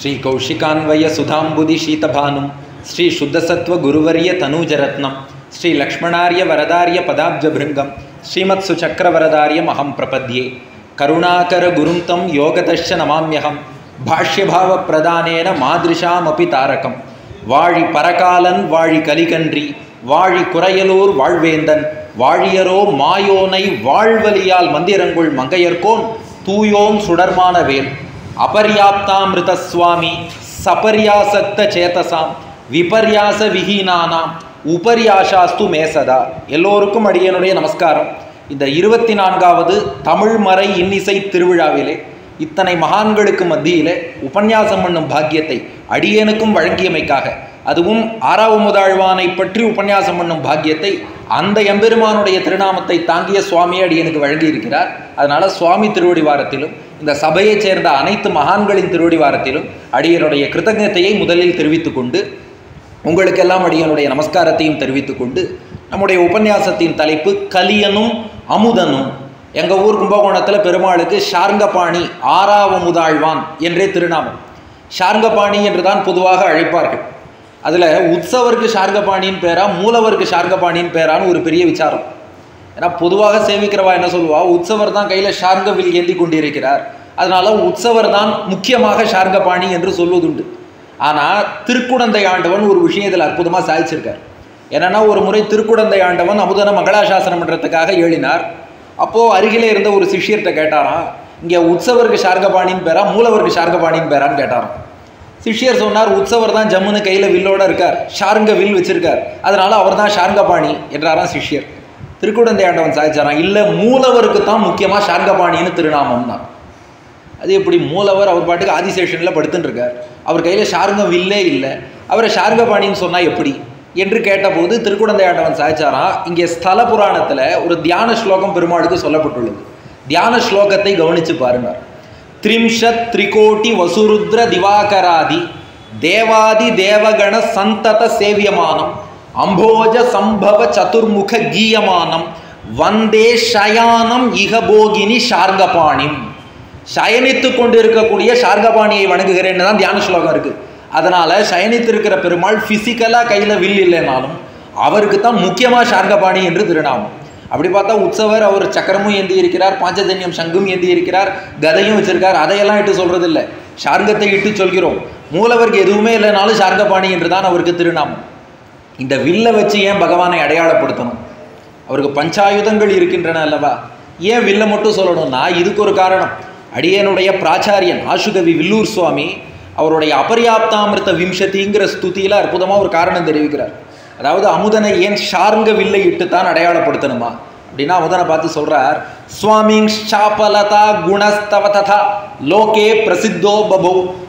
ಶ್ರೀ ಕೌಶಿಕಾನ್ವಯ ಸುಧಾಂಬುದಿ ಶೀತಭಾನುಂ ಶ್ರೀ ಶುದ್ಧಸತ್ವ ಗುರುವರ್ಯ ತನೂಜರತ್ನಂ ಶ್ರೀ ಲಕ್ಷ್ಮಣಾರ್ಯ ವರದಾರ್ಯ ಪದಾಬ್ಜಭೃಂಗಂ ಶ್ರೀಮತ್ಸು ಚಕ್ರವರದಾರ್ಯ ಅಹಂ ಪ್ರಪದ್ಯೆ ಕರುಣಾಕರ ಗುರುಂ ತಂ ಯೋಗದಶ್ಚ ನಮಾಮ್ಯಹಂ ಭಾಷ್ಯಭಾವ ಪ್ರದಾನೇನ ಮಾದೃಶಾಮಪಿ ತಾರಕಂ வாழி பரகாலன் வாழி கலிகன்றி வாழி குறையலூர் வாழ்வேந்தன் வாழியரோ மாயோனை வாழ்வலியால் மந்திரங்குள் மங்கையர்கோன் தூயோன் சுடர்மான வேல் அபர்யாப்தாமிருத சுவாமி சபர்யாசக்த சேதசாம் விபர்யாச விஹீனானாம் உபர்யாசாஸ்து மேசதா எல்லோருக்கும் அடியனுடைய நமஸ்காரம் இந்த இருபத்தி நான்காவது தமிழ் மறை இன்னிசை திருவிழாவிலே இத்தனை மகான்களுக்கு மத்தியிலே உபன்யாசம் பண்ணும் பாக்கியத்தை அடியேனுக்கும் வழங்கியமைக்காக அதுவும் ஆறாவமுதாழ்வானை பற்றி உபன்யாசம் பண்ணும் பாக்கியத்தை அந்த எம்பெருமானுடைய திருநாமத்தை தாங்கிய சுவாமியை அடியனுக்கு வழங்கி இருக்கிறார் அதனால சுவாமி திருவடி வாரத்திலும் இந்த சபையைச் சேர்ந்த அனைத்து மகான்களின் திருவடி வாரத்திலும் அடியனுடைய கிருத்தஜத்தையை முதலில் தெரிவித்துக் கொண்டு உங்களுக்கெல்லாம் அடியனுடைய நமஸ்காரத்தையும் தெரிவித்துக் கொண்டு நம்முடைய உபன்யாசத்தின் தலைப்பு கலியனும் அமுதனும் எங்கள் ஊர் கும்பகோணத்தில் பெருமாளுக்கு ஷார்ங்கபாணி ஆறாவமுதாழ்வான் என்றே திருநாமம் ஷார்ங்கபாணி என்று தான் பொதுவாக அழைப்பார்கள் அதில் உற்சவருக்கு ஷார்ங்கபாணின்னு பேரா மூலவருக்கு ஷார்ங்கபாணின்னு பேரான்னு ஒரு பெரிய விசாரம் ஏன்னா பொதுவாக சேவிக்கிறவா என்ன சொல்லுவா உற்சவர் தான் கையில் ஷார்ங்கவில் ஏந்தி கொண்டிருக்கிறார் அதனால உற்சவர் தான் முக்கியமாக ஷார்ங்கபாணி என்று சொல்வதுண்டு ஆனால் திருக்குடந்தை ஆண்டவன் ஒரு விஷயத்தில் அற்புதமாக சாதிச்சிருக்கார் என்னன்னா ஒரு முறை திருக்குடந்தை ஆண்டவன் அமுதன மங்களாசாசனம் பண்ணுறதுக்காக ஏழினார் அப்போது அருகிலே இருந்த ஒரு சிஷ்யர்கிட்ட கேட்டாராம் இங்கே உற்சவருக்கு ஷார்கபாணின்னு பேரா மூலவருக்கு ஷார்கபாணின்னு பேரான்னு கேட்டாராம் சிஷ்யர் சொன்னார் உற்சவர் தான் ஜம்முன்னு கையில் வில்லோட இருக்கார் ஷார்ங்க வில் வச்சிருக்கார் அதனால அவர் தான் ஷார்ங்கபாணி என்றாராம் சிஷ்யர் திருக்குடந்தை ஆண்டவன் சாதிச்சாராம் இல்லை மூலவருக்கு தான் முக்கியமாக ஷார்ங்கபாணின்னு திருநாமம் தான் அது எப்படி மூலவர் அவர் பாட்டுக்கு ஆதிசேஷனில் படுத்துன்னு இருக்கார் அவர் கையில் ஷார்ங்க வில்லே இல்லை அவரை ஷார்ங்கபாணின்னு சொன்னால் எப்படி என்று கேட்டபோது திருக்குடந்தை ஆண்டவன் சாய்ச்சாராம் இங்கே ஸ்தல புராணத்தில் ஒரு தியான ஸ்லோகம் பெருமாளுக்கு சொல்லப்பட்டுள்ளது தியான ஸ்லோகத்தை கவனித்து பாருங்க த்ரிம்ஷத் திரிகோட்டி வசுருத்ர திவாகராதி தேவாதி தேவகண சந்தத சேவியமானம் அம்போஜ சம்பவ சதுர்முக கீயமானம் வந்தே ஷயானம் இகபோகினி ஷார்கபாணிம் சயனித்து கொண்டு இருக்கக்கூடிய ஷார்கபாணியை வணங்குகிறேன்னு தான் தியான ஸ்லோகம் இருக்குது அதனால் சயனித்திருக்கிற பெருமாள் ஃபிசிக்கலாக கையில் வில் இல்லைனாலும் அவருக்கு தான் முக்கியமாக ஷார்கபாணி என்று திருநாமம் அப்படி பார்த்தா உற்சவர் அவர் சக்கரமும் ஏந்தி இருக்கிறார் பாஞ்சஜன்யம் சங்கும் ஏந்தி இருக்கிறார் கதையும் வச்சிருக்கார் அதையெல்லாம் இட்டு சொல்கிறது இல்லை ஷார்கத்தை இட்டு சொல்கிறோம் மூலவருக்கு எதுவுமே இல்லைனாலும் ஷார்கபாணி என்று தான் அவருக்கு திருநாமம் இந்த வில்லை வச்சு ஏன் பகவானை அடையாளப்படுத்தணும் அவருக்கு பஞ்சாயுதங்கள் இருக்கின்றன அல்லவா ஏன் வில்லை மட்டும் சொல்லணும்னா இதுக்கு ஒரு காரணம் அடியனுடைய பிராச்சாரியன் ஆசுகவி வில்லூர் சுவாமி அவருடைய அபர்யாப்தாமிருத்த விம்சதிங்கிற ஸ்துதியில் அற்புதமாக ஒரு காரணம் தெரிவிக்கிறார் அதாவது அமுதனை ஏன் ஷார்ங்க வில்லை இட்டு தான் அடையாளப்படுத்தணுமா அப்படின்னா அமுதனை பார்த்து சொல்றார் சுவாமிங் ஷாபலதா குணஸ்தவ ததா லோகே பிரசித்தோ பபோ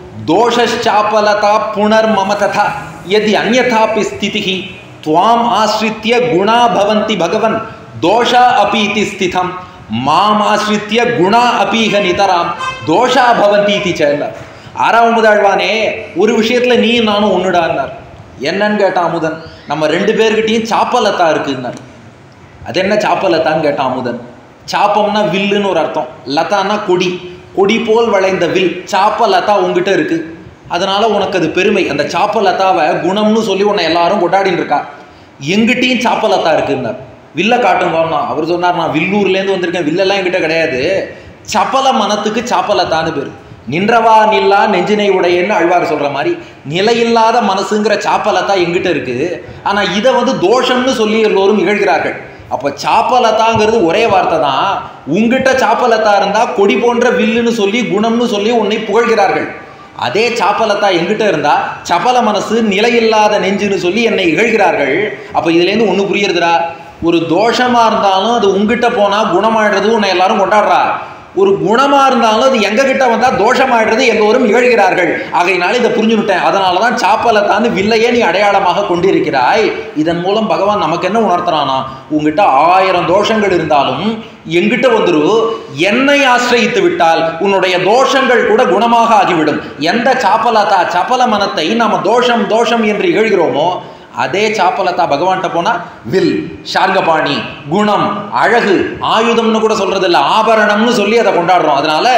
தோஷாபலதா புனர் மம ததா எதி அந்யதாபி ஸ்திதிஹி துவாம் ஆசிரித்திய குணா பவந்தி பகவன் தோஷா அபி இதி ஸ்திதம் மாம் ஆசிரித்திய குணா அபீக நிதராம் தோஷா பவந்தி இதி சேர்ந்தார் ஆறாம் அமுதாழ்வானே ஒரு விஷயத்தில் நீ நானும் ஒன்றுடான்னார் என்னன்னு கேட்டான் அமுதன் நம்ம ரெண்டு பேர்கிட்டையும் சாப்பலத்தா இருக்குன்னார் அது என்ன சாப்பலத்தான்னு கேட்டான் அமுதன் சாப்பம்னா வில்லுன்னு ஒரு அர்த்தம் லதான்னா கொடி கொடி போல் வளைந்த வில் சாப்பலத்தா உங்ககிட்ட இருக்கு அதனால உனக்கு அது பெருமை அந்த சாப்பலத்தாவை குணம்னு சொல்லி உன்னை எல்லாரும் கொண்டாடின்னு இருக்கா எங்கிட்டையும் சாப்பலத்தா இருக்குன்னார் வில்ல காட்டுங்கன்னா அவர் சொன்னார் நான் வில்லூர்லேருந்து வந்திருக்கேன் வில்லெல்லாம் என்கிட்ட கிடையாது சப்பல மனத்துக்கு சாப்பலத்தான்னு பேர் நின்றவா நில்லா நெஞ்சினை உடையன்னு அழ்வார் சொல்ற மாதிரி நிலையில்லாத மனசுங்கிற சாப்பலத்தா எங்கிட்ட இருக்கு ஆனா இதை வந்து தோஷம்னு சொல்லி எல்லோரும் இகழ்கிறார்கள் அப்போ சாப்பலத்தாங்கிறது ஒரே வார்த்தை தான் உங்ககிட்ட சாப்பலத்தா இருந்தா கொடி போன்ற வில்லுன்னு சொல்லி குணம்னு சொல்லி உன்னை புகழ்கிறார்கள் அதே சாப்பலத்தா எங்கிட்ட இருந்தா சப்பல மனசு நிலையில்லாத நெஞ்சுன்னு சொல்லி என்னை இகழ்கிறார்கள் அப்போ இதுலேருந்து ஒன்று புரியுறதுடா ஒரு தோஷமா இருந்தாலும் அது உங்ககிட்ட போனா குணமாயிடுறது உன்னை எல்லாரும் கொண்டாடுறா ஒரு குணமா இருந்தாலும் அது எங்க கிட்ட வந்தா தோஷமாயிடுறது எல்லோரும் இகழ்கிறார்கள் ஆகையினால இதை புரிஞ்சுவிட்டேன் அதனால தான் சாப்பலத்தான்னு வில்லையே நீ அடையாளமாக கொண்டிருக்கிறாய் இதன் மூலம் பகவான் நமக்கு என்ன உணர்த்துறானா உங்ககிட்ட ஆயிரம் தோஷங்கள் இருந்தாலும் எங்கிட்ட வந்துரு என்னை ஆசிரயித்து விட்டால் உன்னுடைய தோஷங்கள் கூட குணமாக ஆகிவிடும் எந்த சாப்பலத்தா சப்பல மனத்தை நாம தோஷம் தோஷம் என்று இகழ்கிறோமோ அதே சாப்பலத்தா பகவான்கிட்ட போனா வில் ஷார்கபாணி குணம் அழகு ஆயுதம்னு கூட சொல்றது இல்லை ஆபரணம்னு சொல்லி அதை கொண்டாடுறோம் அதனால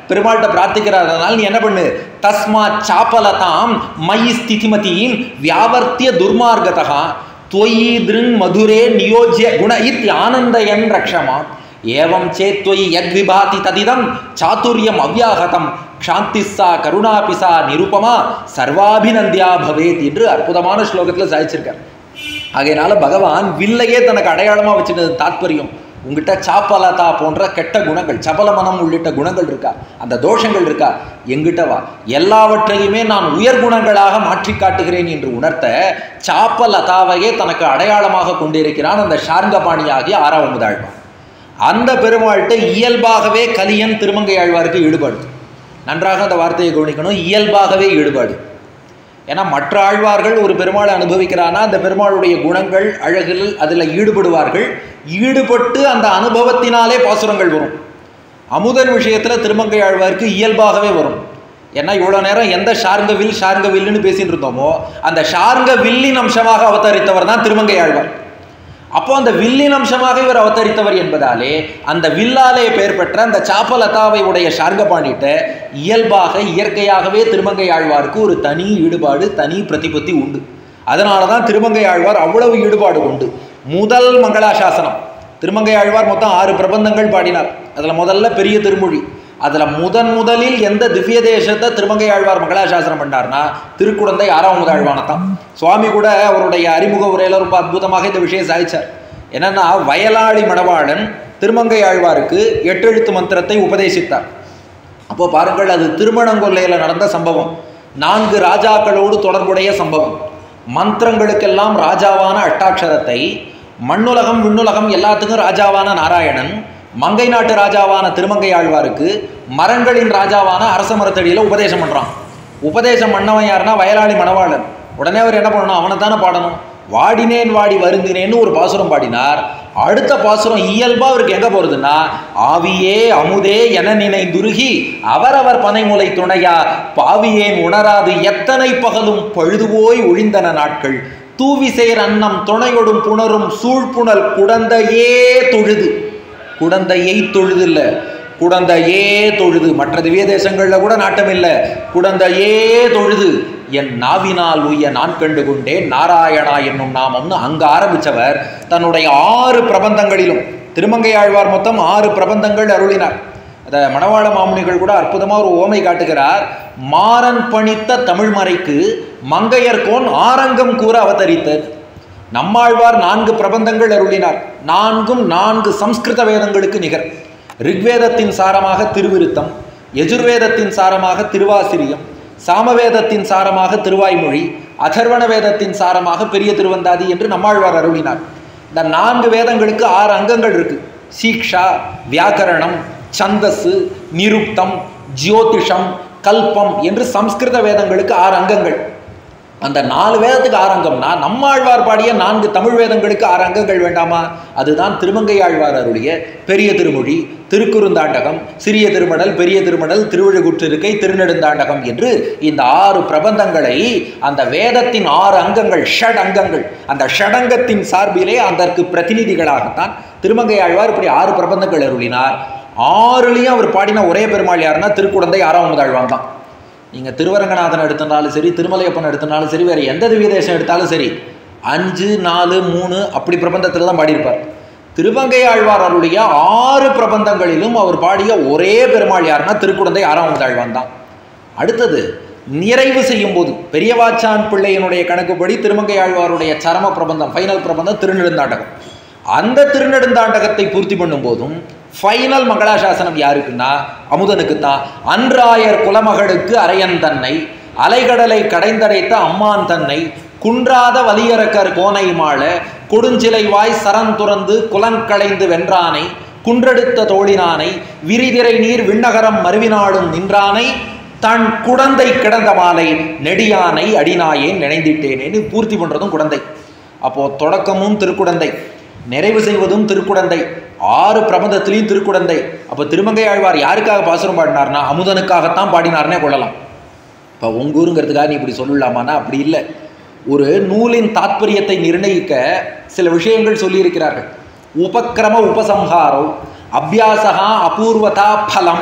பெருமாள்கிட்ட பிரார்த்திக்கிறார் நீ என்ன பண்ணு தஸ்மா சாப்பலதாம் மயி ஸ்திதிமதீம் வியாவர்த்திய துர்மார்கதா त्वयि दृङ् मधुरे नियोज्य गुण इत्यानन्दयन् रक्षमा एवं चेत् त्वयि यद्विभाति तदिदं चातुर्यम् अव्याहतं க்ஷாந்திஸ்ஸா கருணாபிசா நிருபமா சர்வாபிநந்தியா பவேத் என்று அற்புதமான ஸ்லோகத்தில் சாதிச்சிருக்கார் ஆகையினால பகவான் வில்லையே தனக்கு அடையாளமாக வச்சுட்டது தாத்பரியம் உங்ககிட்ட சாப்பலதா போன்ற கெட்ட குணங்கள் சபலமனம் உள்ளிட்ட குணங்கள் இருக்கா அந்த தோஷங்கள் இருக்கா எங்கிட்ட வா எல்லாவற்றையுமே நான் உயர் குணங்களாக மாற்றி காட்டுகிறேன் என்று உணர்த்த சாப்பலதாவையே தனக்கு அடையாளமாக கொண்டிருக்கிறான் அந்த ஷார்ங்கபாணியாகிய ஆறாவது ஆழ்வான் அந்த பெருமாள்கிட்ட இயல்பாகவே கலியன் திருமங்கை ஆழ்வாருக்கு ஈடுபாடு நன்றாக அந்த வார்த்தையை கவனிக்கணும் இயல்பாகவே ஈடுபாடு ஏன்னா மற்ற ஆழ்வார்கள் ஒரு பெருமாளை அனுபவிக்கிறானா அந்த பெருமாளுடைய குணங்கள் அழகில் அதில் ஈடுபடுவார்கள் ஈடுபட்டு அந்த அனுபவத்தினாலே பாசுரங்கள் வரும் அமுதன் விஷயத்தில் திருமங்கை ஆழ்வாருக்கு இயல்பாகவே வரும் ஏன்னா இவ்வளோ நேரம் எந்த ஷார்ங்க வில் ஷார்ங்க வில்லுன்னு பேசிட்டு இருந்தோமோ அந்த ஷார்ங்க வில்லின் அம்சமாக அவதரித்தவர் தான் திருமங்கை ஆழ்வார் அப்போ அந்த வில்லின் அம்சமாக இவர் அவதரித்தவர் என்பதாலே அந்த வில்லாலே பெயர் பெற்ற அந்த சாப்பலதாவை உடைய ஷார்கபாண்டிட்ட இயல்பாக இயற்கையாகவே திருமங்கை ஆழ்வாருக்கு ஒரு தனி ஈடுபாடு தனி பிரதிபத்தி உண்டு அதனால தான் திருமங்கை ஆழ்வார் அவ்வளவு ஈடுபாடு உண்டு முதல் மங்களாசாசனம் திருமங்கை ஆழ்வார் மொத்தம் ஆறு பிரபந்தங்கள் பாடினார் அதில் முதல்ல பெரிய திருமொழி அதில் முதன் முதலில் எந்த திவ்ய தேசத்தை திருமங்கை ஆழ்வார் மங்களாசாசனம் பண்ணார்னா திருக்குடந்தை ஆறாவது ஆழ்வானத்தான் சுவாமி கூட அவருடைய அறிமுக உரையில் ரொம்ப அற்புதமாக இந்த விஷயம் சாதிச்சார் என்னன்னா வயலாளி மணவாளன் திருமங்கை ஆழ்வாருக்கு எட்டெழுத்து மந்திரத்தை உபதேசித்தார் அப்போ பாருங்கள் அது திருமணங்கொல்லையில் நடந்த சம்பவம் நான்கு ராஜாக்களோடு தொடர்புடைய சம்பவம் மந்திரங்களுக்கெல்லாம் ராஜாவான அட்டாட்சரத்தை மண்ணுலகம் விண்ணுலகம் எல்லாத்துக்கும் ராஜாவான நாராயணன் மங்கை நாட்டு ராஜாவான திருமங்கை ஆழ்வாருக்கு மரங்களின் ராஜாவான அரச மரத்தடியில் உபதேசம் பண்ணுறான் உபதேசம் பண்ணவன் யாருன்னா வயலாளி மணவாளன் உடனே அவர் என்ன பண்ணணும் அவனை தானே பாடணும் வாடினேன் வாடி வருந்தினேன்னு ஒரு பாசுரம் பாடினார் அடுத்த பாசுரம் இயல்பா அவருக்கு எங்க போறதுன்னா ஆவியே அமுதே என நினைந்துருகி அவரவர் பனைமுலை துணையா பாவியேன் உணராது எத்தனை பகலும் பழுதுபோய் ஒழிந்தன நாட்கள் தூவிசேர் அன்னம் துணையொடும் புணரும் சூழ்புணல் குடந்தையே தொழுது குடந்தையை தொழுது இல்ல குடந்தையே தொழுது மற்ற திவ்ய தேசங்கள்ல கூட நாட்டம் இல்லை குடந்தையே தொழுது என் நாவினால் உய்ய நான் கண்டு கொண்டேன் நாராயணா என்னும் நாமம்னு அங்க ஆரம்பிச்சவர் தன்னுடைய ஆறு பிரபந்தங்களிலும் திருமங்கை ஆழ்வார் மொத்தம் ஆறு பிரபந்தங்கள் அருளினார் அதை மணவாள மாமுனிகள் கூட அற்புதமாக ஒரு ஓமை காட்டுகிறார் மாறன் பணித்த தமிழ்மறைக்கு மங்கையர்கோன் ஆரங்கம் கூற அவதரித்தது நம்மாழ்வார் நான்கு பிரபந்தங்கள் அருளினார் நான்கும் நான்கு சம்ஸ்கிருத வேதங்களுக்கு நிகர் ரிக்வேதத்தின் சாரமாக திருவிருத்தம் எஜுர்வேதத்தின் சாரமாக திருவாசிரியம் சாமவேதத்தின் சாரமாக திருவாய்மொழி அதர்வண வேதத்தின் சாரமாக பெரிய திருவந்தாதி என்று நம்மாழ்வார் அருளினார் இந்த நான்கு வேதங்களுக்கு ஆறு அங்கங்கள் இருக்கு சீக்ஷா வியாக்கரணம் சந்தஸ் நிருக்தம் ஜியோதிஷம் கல்பம் என்று சம்ஸ்கிருத வேதங்களுக்கு ஆறு அங்கங்கள் அந்த நாலு வேதத்துக்கு ஆறு அங்கம்னா நம்மாழ்வார் பாடிய நான்கு தமிழ் வேதங்களுக்கு ஆறு அங்கங்கள் வேண்டாமா அதுதான் திருமங்கை ஆழ்வார் அருளிய பெரிய திருமொழி திருக்குறுந்தாண்டகம் சிறிய திருமடல் பெரிய திருமடல் திருவிழுகுற்றிருக்கை திருநெடுந்தாண்டகம் என்று இந்த ஆறு பிரபந்தங்களை அந்த வேதத்தின் ஆறு அங்கங்கள் ஷட் அங்கங்கள் அந்த ஷடங்கத்தின் சார்பிலே அதற்கு பிரதிநிதிகளாகத்தான் திருமங்கை ஆழ்வார் இப்படி ஆறு பிரபந்தங்கள் அருளினார் ஆறுலையும் அவர் பாடின ஒரே பெருமாள் யாருன்னா திருக்குடந்தை ஆறாவது ஆழ்வான் தான் நீங்கள் திருவரங்கநாதன் எடுத்தனாலும் சரி திருமலையப்பன் எடுத்தனாலும் சரி வேறு எந்த திவ்ய தேசம் எடுத்தாலும் சரி அஞ்சு நாலு மூணு அப்படி பிரபந்தத்தில் தான் பாடியிருப்பார் திருவங்கை ஆழ்வார் அவருடைய ஆறு பிரபந்தங்களிலும் அவர் பாடிய ஒரே பெருமாள் யாருன்னா திருக்குடந்தை ஆறாவது ஆழ்வான் தான் அடுத்தது நிறைவு செய்யும் போது பெரியவாச்சான் பிள்ளையினுடைய கணக்குப்படி திருமங்கை ஆழ்வாருடைய சரம பிரபந்தம் ஃபைனல் பிரபந்தம் திருநெடுந்தாண்டகம் அந்த திருநெடுந்தாண்டகத்தை பூர்த்தி பண்ணும் போதும் ஃபைனல் மங்களாசாசனம் யாருக்குன்னா அமுதனுக்கு தான் அன்றாயர் குலமகளுக்கு அரையன் தன்னை அலைகடலை கடைந்தடைத்த அம்மான் தன்னை குன்றாத வலியரக்கர் கோனை மாள கொடுஞ்சிலை வாய் சரம் துறந்து குலங்களைந்து வென்றானை குன்றெடுத்த தோழினானை விரிதிரை நீர் விண்ணகரம் மருவினாடும் நின்றானை தன் குடந்தை கிடந்த மாலை நெடியானை அடிநாயேன் நினைந்திட்டேனேன்னு பூர்த்தி பண்றதும் குடந்தை அப்போ தொடக்கமும் திருக்குடந்தை நிறைவு செய்வதும் திருக்குடந்தை ஆறு பிரபந்தத்திலையும் திருக்குடந்தை அப்போ திருமங்கை ஆழ்வார் யாருக்காக பாசுரம் பாடினார்னா அமுதனுக்காகத்தான் பாடினார்னே கொள்ளலாம் இப்போ உங்கூருங்கிறதுக்காக நீ இப்படி சொல்லலாமான்னா அப்படி இல்லை ஒரு நூலின் தாத்பரியத்தை நிர்ணயிக்க சில விஷயங்கள் சொல்லியிருக்கிறார்கள் உபக்கிரம உபசம்ஹாரோ அபியாசகா அபூர்வதா பலம்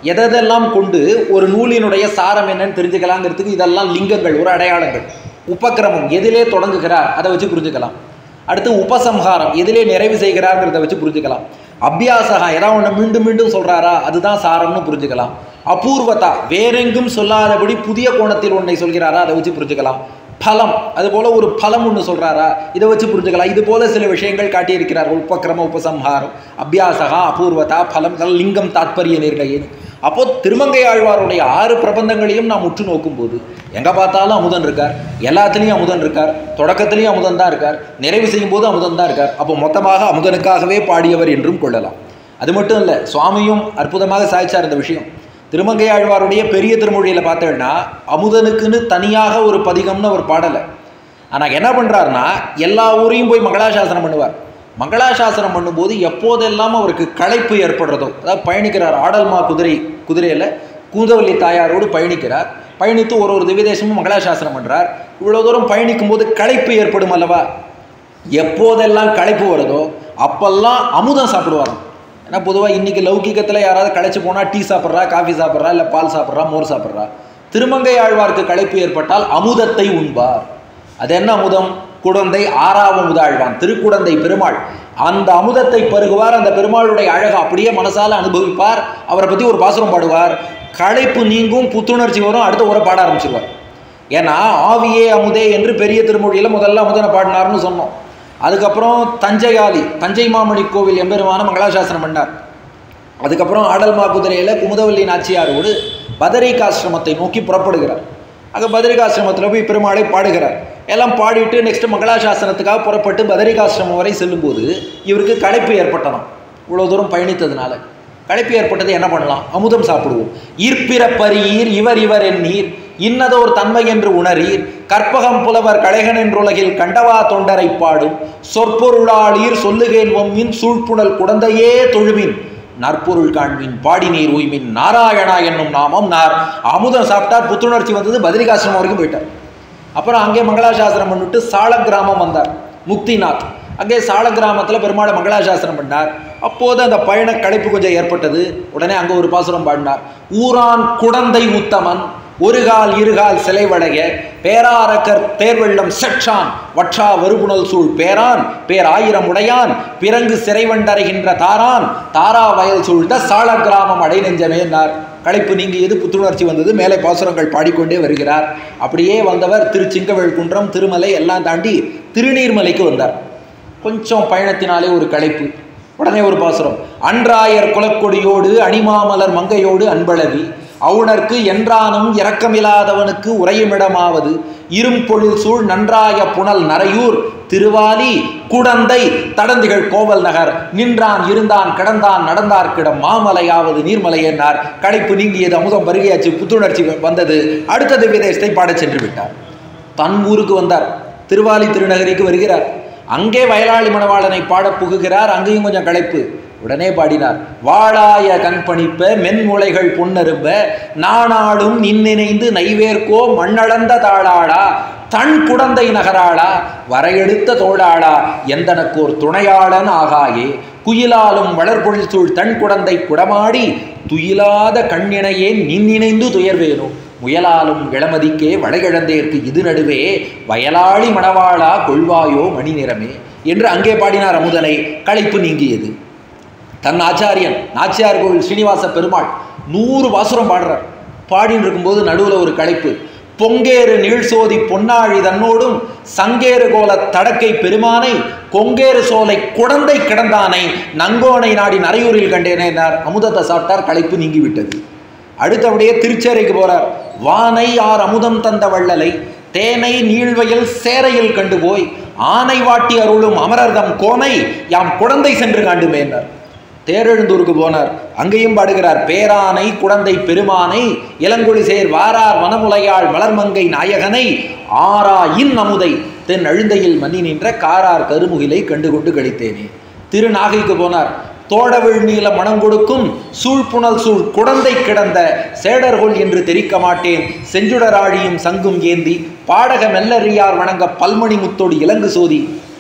எதெல்லாம் கொண்டு ஒரு நூலினுடைய சாரம் என்னன்னு தெரிஞ்சுக்கலாங்கிறதுக்கு இதெல்லாம் லிங்கங்கள் ஒரு அடையாளங்கள் உபக்கிரமம் எதிலே தொடங்குகிறார் அதை வச்சு புரிஞ்சுக்கலாம் அடுத்து உபசம்ஹாரம் எதிலே நிறைவு செய்கிறார்ங்கிறத வச்சு புரிஞ்சுக்கலாம் அபியாசகா ஏதாவது ஒன்று மீண்டும் மீண்டும் சொல்றாரா அதுதான் சாரம்னு புரிஞ்சுக்கலாம் அபூர்வதா வேறெங்கும் சொல்லாதபடி புதிய கோணத்தில் ஒன்றை சொல்கிறாரா அதை வச்சு புரிஞ்சுக்கலாம் பலம் அது போல ஒரு பலம் ஒன்று சொல்றாரா இதை வச்சு புரிஞ்சுக்கலாம் இது போல சில விஷயங்கள் காட்டியிருக்கிறார் உபக்கிரம உபசம்ஹாரம் அபியாசகா அபூர்வதா பலம் இதெல்லாம் லிங்கம் தாத்பரிய நிர்ணயம் அப்போ திருமங்கை ஆழ்வாருடைய ஆறு பிரபந்தங்களையும் நாம் உற்று நோக்கும்போது எங்க பார்த்தாலும் அமுதன் இருக்கார் எல்லாத்துலேயும் அமுதன் இருக்கார் தொடக்கத்திலையும் அமுதன் தான் இருக்கார் நிறைவு செய்யும் போது அமுதன் தான் இருக்கார் அப்போ மொத்தமாக அமுதனுக்காகவே பாடியவர் என்றும் கொள்ளலாம் அது மட்டும் இல்லை சுவாமியும் அற்புதமாக சாய்ச்சார் இந்த விஷயம் திருமங்கை ஆழ்வாருடைய பெரிய திருமொழியில் பார்த்தேன்னா அமுதனுக்குன்னு தனியாக ஒரு பதிகம்னு அவர் பாடலை ஆனால் என்ன பண்ணுறாருன்னா எல்லா ஊரையும் போய் மங்களாசாசனம் பண்ணுவார் மங்களாசாசனம் பண்ணும்போது எப்போதெல்லாம் அவருக்கு களைப்பு ஏற்படுறதோ அதாவது பயணிக்கிறார் ஆடல்மா குதிரை குதிரையில் கூந்தவல்லி தாயாரோடு பயணிக்கிறார் பயணித்து ஒரு ஒரு திவ்யதேசமும் மங்களாசாசனம் பண்ணுறார் இவ்வளோ தூரம் பயணிக்கும் போது களைப்பு ஏற்படும் அல்லவா எப்போதெல்லாம் களைப்பு வருதோ அப்பெல்லாம் அமுதம் சாப்பிடுவாராம் ஏன்னா பொதுவாக இன்றைக்கி லௌகிகத்தில் யாராவது களைச்சு போனால் டீ சாப்பிட்றா காஃபி சாப்பிட்றா இல்லை பால் சாப்பிட்றா மோர் சாப்பிட்றா திருமங்கை ஆழ்வார்க்கு களைப்பு ஏற்பட்டால் அமுதத்தை உண்பார் அது என்ன அமுதம் குடந்தை ஆறாவது ஆழ்வான் திருக்குடந்தை பெருமாள் அந்த அமுதத்தை பருகுவார் அந்த பெருமாளுடைய அழகை அப்படியே மனசால அனுபவிப்பார் அவரை பற்றி ஒரு பாசுரம் பாடுவார் களைப்பு நீங்கும் புத்துணர்ச்சி வரும் அடுத்த உரை பாட ஆரம்பிச்சிருவார் ஏன்னா ஆவியே அமுதே என்று பெரிய திருமொழியில் முதல்ல அமுதனை பாடினார்னு சொன்னோம் அதுக்கப்புறம் தஞ்சையாலி தஞ்சை மாமணி கோவில் எம்பெருமான மங்களாசாசனம் பண்ணார் அதுக்கப்புறம் ஆடல்மா குதிரையில் குமுதவல்லி நாச்சியாரோடு பதரிகாசிரமத்தை நோக்கி புறப்படுகிறார் அங்கே பதரிகாசிரமத்தில் போய் பெருமாளை பாடுகிறார் எல்லாம் பாடிட்டு நெக்ஸ்ட் மங்களாசாசனத்துக்காக புறப்பட்டு பதரிகாசிரமம் வரை செல்லும்போது இவருக்கு களைப்பு ஏற்பட்டதாம் இவ்வளோ தூரம் பயணித்ததுனால களைப்பு ஏற்பட்டது என்ன பண்ணலாம் அமுதம் சாப்பிடுவோம் ஈர்ப்பிற பரியீர் இவர் இவர் எண்ணீர் இன்னதோர் தன்மை என்று உணரீர் கற்பகம் புலவர் கலைகன் என்றுலகில் கண்டவா தொண்டரை பாடும் சொற்பொருளாளீர் சொல்லுகேன் ஒம்மின் சூழ்ப்புணல் குடந்தையே தொழுமின் நற்பொருள் காண்மின் பாடி நீர் உய்மின் நாராயணா என்னும் நாமம் நார் அமுதம் சாப்பிட்டார் புத்துணர்ச்சி வந்தது பத்ரிகாசிரமம் வரைக்கும் போயிட்டார் அப்புறம் அங்கே மங்களாசாசனம் பண்ணிட்டு சால கிராமம் வந்தார் முக்திநாத் அங்கே சால கிராமத்தில் பெருமாளை மங்களாசாசனம் பண்ணார் அப்போது அந்த பயண களைப்பு கொஞ்சம் ஏற்பட்டது உடனே அங்கே ஒரு பாசுரம் பாடினார் ஊரான் குடந்தை உத்தமன் ஒரு கால் இருகால் சிலைவடைய பேராரக்கர் தேர்வெள்ளம் செற்றான் வற்றா வருபுணல் சூழ் பேரான் பேர் ஆயிரம் உடையான் பிறங்கு சிறைவண்டறைகின்ற தாரான் தாரா வயல் சூழ்ந்த சால கிராமம் அடை நெஞ்சமேனார் களைப்பு நீங்கியது புத்துணர்ச்சி வந்தது மேலே பாசுரங்கள் பாடிக்கொண்டே வருகிறார் அப்படியே வந்தவர் திருச்சிங்கவேல் குன்றம் திருமலை எல்லாம் தாண்டி திருநீர்மலைக்கு வந்தார் கொஞ்சம் பயணத்தினாலே ஒரு களைப்பு உடனே ஒரு பாசுரம் அன்றாயர் குலக்கொடியோடு அணிமாமலர் மங்கையோடு அன்பழவி அவுணர்க்கு என்றானும் இரக்கமில்லாதவனுக்கு உறையுமிடமாவது இரும்பொழில் சூழ் நன்றாய புனல் நரையூர் திருவாலி குடந்தை தடந்திகள் கோவல் நகர் நின்றான் இருந்தான் கிடந்தான் நடந்தார்க்கிடம் மாமலையாவது நீர்மலை என்னார் களைப்பு நீங்கியது அமுதம் பருகியாச்சு புத்துணர்ச்சி வந்தது அடுத்த திவ்யதேசத்தை பாடச் சென்று விட்டார் தன் ஊருக்கு வந்தார் திருவாலி திருநகரிக்கு வருகிறார் அங்கே வயலாளி மணவாளனை பாட புகுகிறார் அங்கேயும் கொஞ்சம் களைப்பு உடனே பாடினார் வாழாய கண்பணிப்ப மென்முளைகள் பொன்னரும்ப நானாடும் நின்னிணைந்து நைவேர்க்கோ மண்ணளந்த தாளாடா தன் குடந்தை நகராளா வரையெடுத்த தோளாளா எந்தனக்கோர் துணையாளன் ஆகாயே குயிலாலும் வளர்பொழில் சூழ் தன் குடந்தை குடமாடி துயிலாத கண்ணினையே நின்னிணைந்து துயர்வேனும் முயலாலும் இளமதிக்கே வளைகிழந்தேற்கு இது நடுவே வயலாளி மணவாளா கொள்வாயோ மணி நிறமே என்று அங்கே பாடினார் அமுதனை களைப்பு நீங்கியது தன் ஆச்சாரியன் நாச்சியார் கோவில் ஸ்ரீனிவாச பெருமாள் நூறு வாசுரம் பாடுறார் பாடின்னு இருக்கும்போது நடுவில் ஒரு களைப்பு பொங்கேறு நீழ்சோதி பொன்னாழி தன்னோடும் சங்கேறு கோல தடக்கை பெருமானை கொங்கேறு சோலை குடந்தை கிடந்தானை நங்கோனை நாடி நரையூரில் கண்டேனேனார் அமுதத்தை சாப்பிட்டார் களைப்பு நீங்கிவிட்டது அடுத்தபடியே திருச்சேரைக்கு போறார் வானை ஆர் அமுதம் தந்த வள்ளலை தேனை நீழ்வையில் சேரையில் கண்டு போய் ஆனை வாட்டி அருளும் அமரர்தம் கோனை யாம் குழந்தை சென்று காண்டுமேனார் தேரெழுந்தூருக்கு போனார் அங்கேயும் பாடுகிறார் பேரானை குழந்தை பெருமானை இளங்குழி சேர் வாரார் வனமுலையாள் மலர்மங்கை நாயகனை ஆரா இன் அமுதை தென் அழுந்தையில் மன்னி நின்ற காரார் கருமுகிலை கண்டுகொண்டு கழித்தேனே திருநாகைக்கு போனார் தோடவிழ் நீல மனம் கொடுக்கும் சூழ்புணல் சூழ் குடந்தை கிடந்த சேடர்கொள் என்று தெரிக்க மாட்டேன் செஞ்சுடராழியும் சங்கும் ஏந்தி பாடக மெல்லறியார் வணங்க பல்மணி முத்தோடு இலங்கு சோதி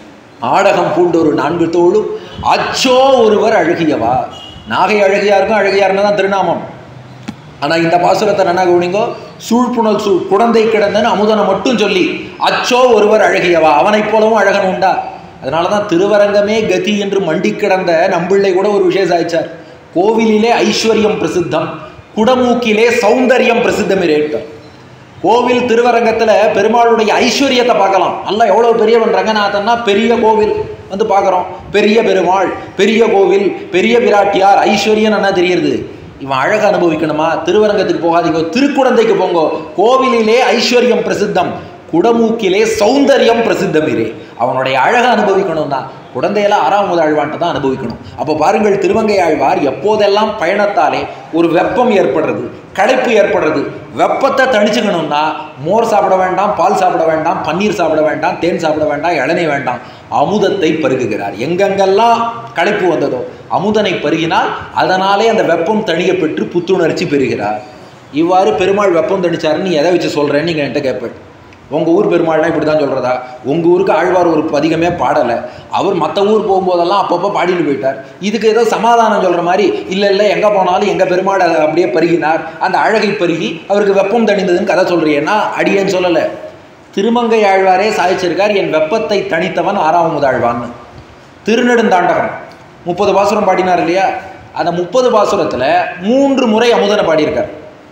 ஆடகம் பூண்டொரு நான்கு தோளும் அச்சோ ஒருவர் அழகியவா நாகை அழகியாருக்கும் அழகியார்னு தான் திருநாமம் ஆனால் இந்த பாசுரத்தை என்ன கவனிங்கோ சூழ்புணல் சூழ் குழந்தை கிடந்தன்னு அமுதனை மட்டும் சொல்லி அச்சோ ஒருவர் அழகியவா அவனைப் போலவும் அழகன் உண்டா அதனால தான் திருவரங்கமே கதி என்று மண்டி கிடந்த நம்பிள்ளை கூட ஒரு விஷயம் சாய்ச்சார் கோவிலிலே ஐஸ்வர்யம் பிரசித்தம் குடமூக்கிலே சௌந்தரியம் பிரசித்தம் இரேட்டார் கோவில் திருவரங்கத்தில் பெருமாளுடைய ஐஸ்வர்யத்தை பார்க்கலாம் நல்லா எவ்வளோ பெரியவன் ரங்கநாதன்னா பெரிய கோவில் வந்து பார்க்குறோம் பெரிய பெருமாள் பெரிய கோவில் பெரிய பிராட்டியார் ஐஸ்வர்யம் என்ன தெரியுது இவன் அழக அனுபவிக்கணுமா திருவரங்கத்துக்கு போகாதீங்க திருக்குடந்தைக்கு போங்கோ கோவிலிலே ஐஸ்வர்யம் பிரசித்தம் குடமூக்கிலே சௌந்தரியம் பிரசித்தம் இரே அவனுடைய அழக அனுபவிக்கணும் தான் குழந்தையெல்லாம் ஆறாவது ஆழ்வான்ட்டு தான் அனுபவிக்கணும் அப்போ பாருங்கள் திருவங்கை ஆழ்வார் எப்போதெல்லாம் பயணத்தாலே ஒரு வெப்பம் ஏற்படுறது களைப்பு ஏற்படுறது வெப்பத்தை தணிச்சுக்கணும்னா மோர் சாப்பிட வேண்டாம் பால் சாப்பிட வேண்டாம் பன்னீர் சாப்பிட வேண்டாம் தேன் சாப்பிட வேண்டாம் இளநீ வேண்டாம் அமுதத்தை பருகுகிறார் எங்கெங்கெல்லாம் களைப்பு வந்ததோ அமுதனை பருகினால் அதனாலே அந்த வெப்பம் தணிய பெற்று புத்துணர்ச்சி பெறுகிறார் இவ்வாறு பெருமாள் வெப்பம் தணிச்சாருன்னு நீ எதை வச்சு சொல்கிறேன்னு நீங்கள் என்கிட்ட கேட்பேன் உங்கள் ஊர் பெருமாள்னா இப்படி தான் சொல்கிறதா உங்கள் ஊருக்கு ஆழ்வார் ஒரு பதிகமே பாடலை அவர் மற்ற ஊர் போகும்போதெல்லாம் அப்பப்போ பாடிட்டு போயிட்டார் இதுக்கு ஏதோ சமாதானம் சொல்கிற மாதிரி இல்லை இல்லை எங்கே போனாலும் எங்கள் பெருமாள் அதை அப்படியே பருகினார் அந்த அழகை பருகி அவருக்கு வெப்பம் தணிந்ததுன்னு கதை சொல்கிறீன்னா அடியேன்னு சொல்லலை திருமங்கை ஆழ்வாரே சாதிச்சிருக்கார் என் வெப்பத்தை தணித்தவன் ஆறாவது ஆழ்வான்னு திருநெடுந்தாண்டகம் முப்பது பாசுரம் பாடினார் இல்லையா அந்த முப்பது பாசுரத்தில் மூன்று முறை அமுதனை பாடியிருக்கார்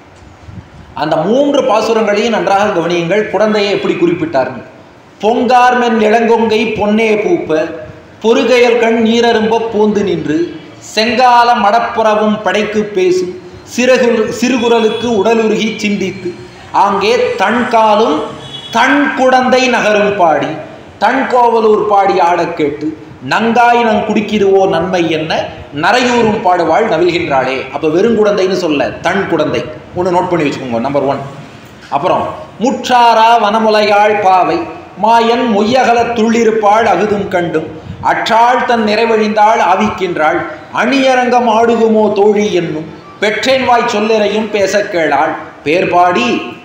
அந்த மூன்று பாசுரங்களையும் நன்றாக கவனியுங்கள் குழந்தையை எப்படி குறிப்பிட்டார்கள் பொங்கார்மென் இளங்கொங்கை பொன்னே பூப்ப பொறுகையல் கண் நீரரும்ப பூந்து நின்று செங்கால மடப்புறவும் படைக்கு பேசும் சிறகு சிறுகுரலுக்கு உடலுருகி சிந்தித்து ஆங்கே தன் காலும் தன் குடந்தை நகரும் பாடி தன் கோவலூர் பாடி ஆடக் கேட்டு நங்காய் நங் குடிக்கிதுவோ நன்மை என்ன நரையூரும் பாடுவாள் நவில்கின்றாளே அப்போ வெறுங்குடந்தைன்னு சொல்ல தன் குடந்தை ஒன்று நோட் பண்ணி வச்சுக்கோங்க நம்பர் ஒன் அப்புறம் முற்றாரா வனமுலையாள் பாவை மாயன் மொய்யகல துள்ளிருப்பாள் அகுதும் கண்டும் அற்றாள் தன் நிறைவழிந்தாள் ஆவிக்கின்றாள் அணியரங்கம் ஆடுகுமோ தோழி என்னும் பெற்றேன் வாய் சொல்லறையும் பேசக் கேளாள் பேர் பாடி